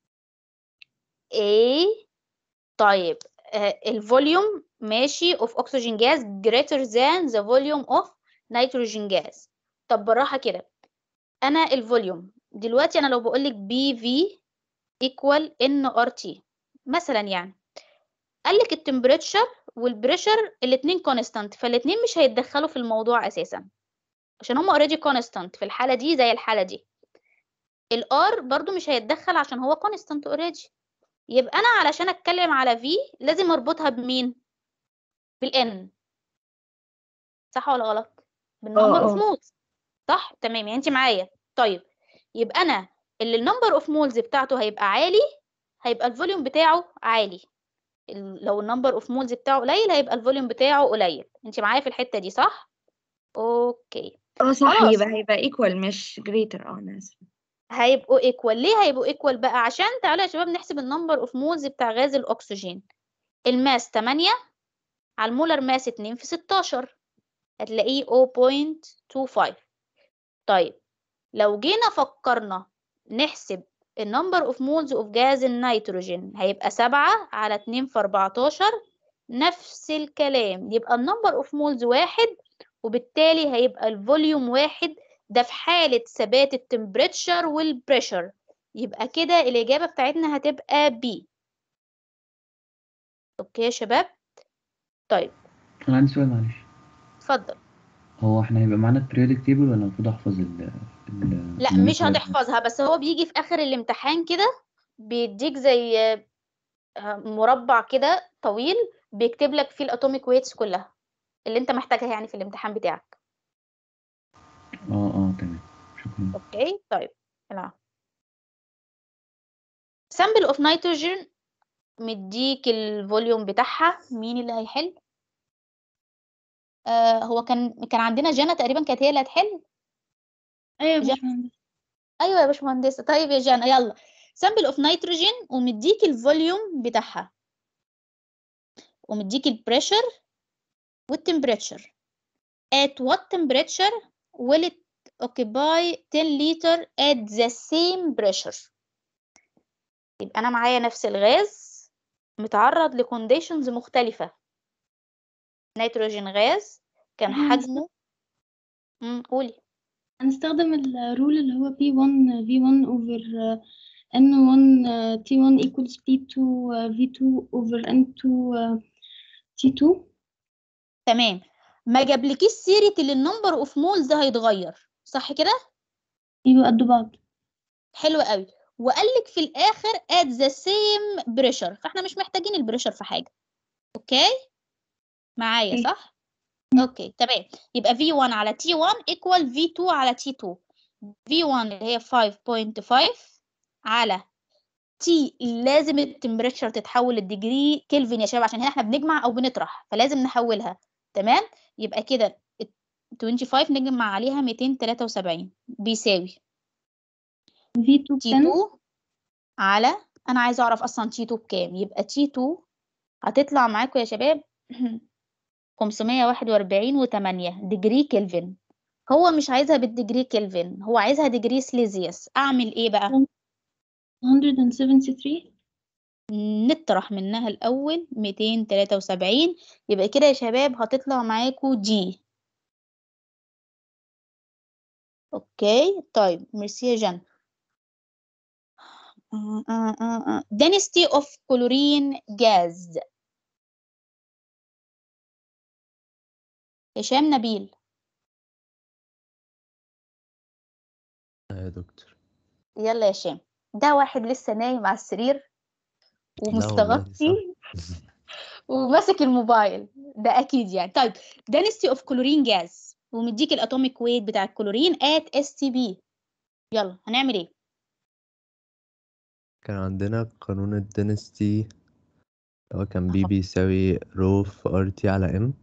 ايه طيب آه الفوليوم ماشي of oxygen gas greater than the volume of nitrogen gas طب بالراحة كده انا الفوليوم دلوقتي انا لو بقولك بي في equal nRT مثلا يعني قالك التمبريتشر والبريشر الاتنين كونستانت فالاتنين مش هيتدخلوا في الموضوع اساسا عشان هما اوريدي كونستانت في الحالة دي زي الحالة دي الار برضو مش هيتدخل عشان هو كونستانت اوريدي يبقى انا علشان اتكلم على في لازم اربطها بمين بالان صح ولا غلط بالنمبر اوف اه. مولز صح تمام يعني انت معايا طيب يبقى انا اللي النمبر اوف مولز بتاعته هيبقى عالي هيبقى الفوليوم بتاعه عالي ال- لو النمبر اوف مولز بتاعه قليل هيبقى الفوليوم بتاعه قليل انت معايا في الحتة دي صح اوكي اه صح خلاص يبقى هيبقى equal مش greater اه انا اسفة هيبقوا ايكوال ليه هيبقوا ايكوال بقى عشان تعالوا يا شباب نحسب النمبر اوف مولز بتاع غاز الاكسجين الماس 8 على المولر ماس 2 في 16 هتلاقيه 0.25 طيب لو جينا فكرنا نحسب النمبر اوف مولز اوف جاز النيتروجين هيبقى 7 على 2 في 14 نفس الكلام يبقى النمبر اوف مولز واحد وبالتالي هيبقى الفوليوم واحد ده في حالة ثبات التمبريتشر والبريشر يبقى كده الإجابة بتاعتنا هتبقى B اوكي يا شباب طيب انا عندي سؤال معلش اتفضل هو احنا هيبقى معانا البريودك تيبل ولا المفروض احفظ ال ال لا مش هتحفظها بس هو بيجي في اخر الامتحان كده بيديك زي آه، مربع كده طويل بيكتب لك فيه الاتوميك ويتس كلها اللي انت محتاجها يعني في الامتحان بتاعك اه اه تمام شكرا اوكي طيب العب sample of nitrogen مديك الفوليوم بتاعها مين اللي هيحل آه هو كان كان عندنا جانا تقريبا كانت هي اللي هتحل ايوه يا جانا باشمهندس ايوه يا باشمهندسه طيب يا جانا يلا sample of nitrogen ومديك الفوليوم بتاعها ومديك البريشر والتمبريتشر at what temperature will it occupy 10 liter at the same pressure يبقى انا معايا نفس الغاز متعرض لكونديشنز مختلفة نيتروجين غاز كان احنا حجمه امم قولي هنستخدم الرول اللي هو P1 V1 over uh, N1 uh, T1 equals P2 uh, V2 over N2 uh, T2 تمام ما جابلكيش سيرة اللي النمبر اوف مولز هيتغير صح كده يبقوا قد بعض حلو قوي وقال لك في الاخر at the same pressure فاحنا مش محتاجين البريشر في حاجة اوكي معايا اوكي. صح اوكي تمام يبقى V1 على T1 equal V2 على T2 V1 اللي هي 5.5 على T لازم التمبريتشر تتحول للديجري كلفن يا شباب عشان هنا احنا بنجمع او بنطرح فلازم نحولها تمام يبقى كده 25 نجمع عليها 273 بيساوي V2 T2 على انا عايزه اعرف اصلا T2 بكام يبقى T2 هتطلع معاكم يا شباب 541 و8 ديجري كلفن هو مش عايزها بالديجري كلفن هو عايزها ديجري سليزيوس اعمل ايه بقى 173 نطرح منها الاول 273 يبقى كده يا شباب هتطلع معاكم جي اوكي طيب ميرسي يا جنى آه، آه، آه، آه. density of chlorine gas هشام نبيل آه يا دكتور يلا يا هشام ده واحد لسه نايم على السرير لا والله ومستغطي وماسك الموبايل ده اكيد يعني طيب density of chlorine gas ومديك الاتوميك ويت بتاع الكلورين at STB يلا هنعمل ايه كان عندنا قانون الدينستي هو كان بي بيساوي رو في ار تي على ام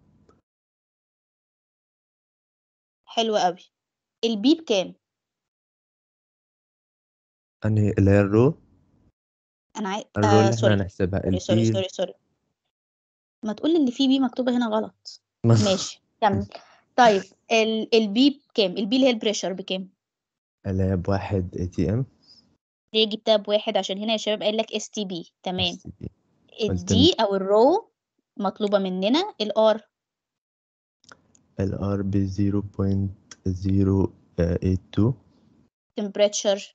حلو قوي البي بكام انهي اللي هي الرو انا عايز الرو آه اللي احنا سوري هنحسبها سوري سوري البي سوري سوري ما تقولي اللي فيه بي مكتوبة هنا غلط ماشي كمل طيب ال البي بكام البي اللي هي البريشر بكام اللي هي بواحد اي تي ام ليه جبتها بواحد عشان هنا يا شباب قايل لك اس تي بي تمام والتم- الدي او الرو مطلوبة مننا الار الار ب 0.082 temperature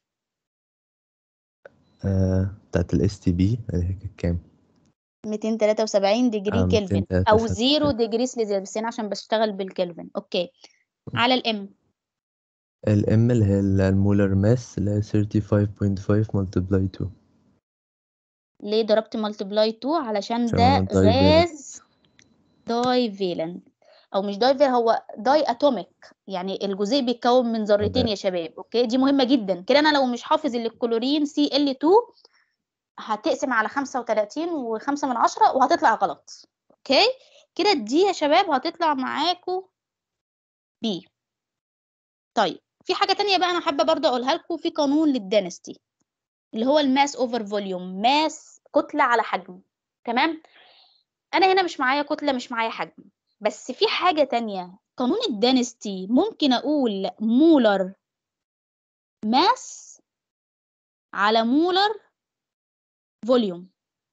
آه بتاعت الاس تي بي اللي هي كانت كام 273 ديجري آه، كلفن او 273. 0 ديجري سليزيوس بس انا عشان بشتغل بالكلفن اوكي على الام الام اللي هي المولر ماس اللي هي 35.5 multiply 2 ليه ضربت ملتبلاي 2 علشان عشان ده هو divalent. غاز داي فيلنت او مش داي فيلنت هو داي اتوميك يعني الجزيء بيتكون من ذرتين يا شباب اوكي دي مهمه جدا كده انا لو مش حافظ الكلورين سي ال 2 هتقسم على 35 و5 من عشرة وهتطلع غلط اوكي كده دي يا شباب هتطلع معاكو بي طيب في حاجه تانية بقى انا حابه برضه اقولها لكم في قانون للدينستي اللي هو الماس اوفر فوليوم ماس كتله على حجم تمام انا هنا مش معايا كتله مش معايا حجم بس في حاجه تانية قانون الدينستي ممكن اقول مولر ماس على مولر فوليوم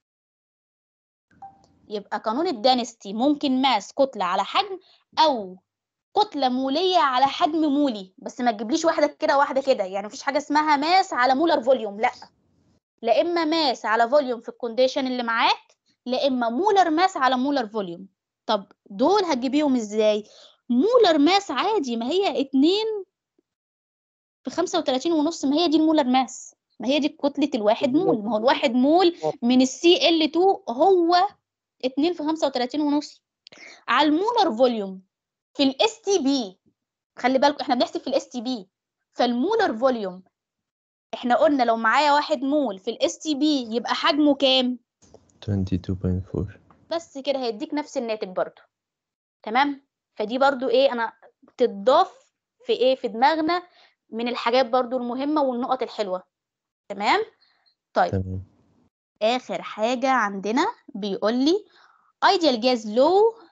يبقى قانون الدينستي ممكن ماس كتله على حجم او كتله موليه على حجم مولي بس ما تجيبليش واحده كده واحده كده يعني مفيش حاجه اسمها ماس على مولر فوليوم لا لا اما ماس على فوليوم في الكونديشن اللي معاك لا اما مولر ماس على مولر فوليوم طب دول هتجيبيهم ازاي مولر ماس عادي ما هي اتنين في خمسة وتلاتين ونص ما هي دي المولر ماس ما هي دي كتلة الواحد مول ما هو الواحد مول من السي ال 2 هو اتنين في خمسة وتلاتين ونص على المولر فوليوم في الاس تي بي خلي بالكم احنا بنحسب في الاس تي بي فالمولر فوليوم احنا قلنا لو معايا واحد مول في الاس تي بي يبقى حجمه كام 22.4 بس كده هيديك نفس الناتج برضو تمام فدي برضو ايه انا تضاف في ايه في دماغنا من الحاجات برضو المهمة والنقط الحلوة تمام طيب تمام آخر حاجة عندنا بيقول لي ideal gas law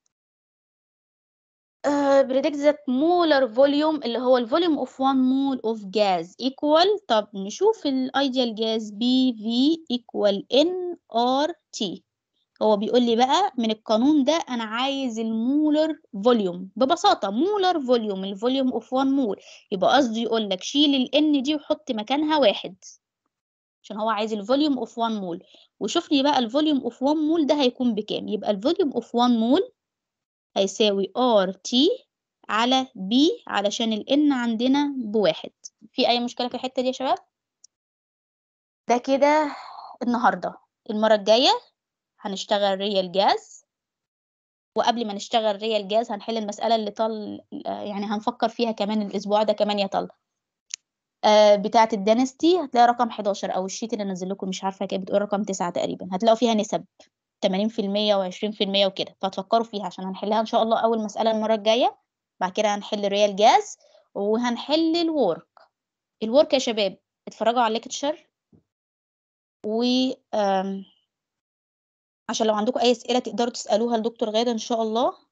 uh, predict that molar volume اللي هو ال volume of one mole of gas equal طب نشوف ال ideal gas BV equal nRT هو بيقول لي بقى من القانون ده انا عايز المولر فوليوم ببساطه مولر فوليوم الفوليوم اوف 1 مول يبقى قصده يقول لك شيل الان دي وحط مكانها واحد عشان هو عايز الفوليوم اوف 1 مول وشوف لي بقى الفوليوم اوف 1 مول ده هيكون بكام يبقى الفوليوم اوف 1 مول هيساوي ار تي على بي علشان الان عندنا بواحد في اي مشكله في الحته دي يا شباب ده كده النهارده المره الجايه هنشتغل ريال جاز وقبل ما نشتغل ريال جاز هنحل المسألة اللي طل يعني هنفكر فيها كمان الأسبوع ده كمان يا طل آه بتاعة الدانستي هتلاقي رقم 11 أو الشيت اللي نزل لكم مش عارفة كده بتقول رقم 9 تقريبا هتلاقوا فيها نسب 80% و20% وكده فهتفكروا فيها عشان هنحلها إن شاء الله أول مسألة المرة الجاية بعد كده هنحل ريال جاز وهنحل الورك الورك يا شباب اتفرجوا على الليكتشر و آم، عشان لو عندكم اي اسئله تقدروا تسالوها لدكتور غاده ان شاء الله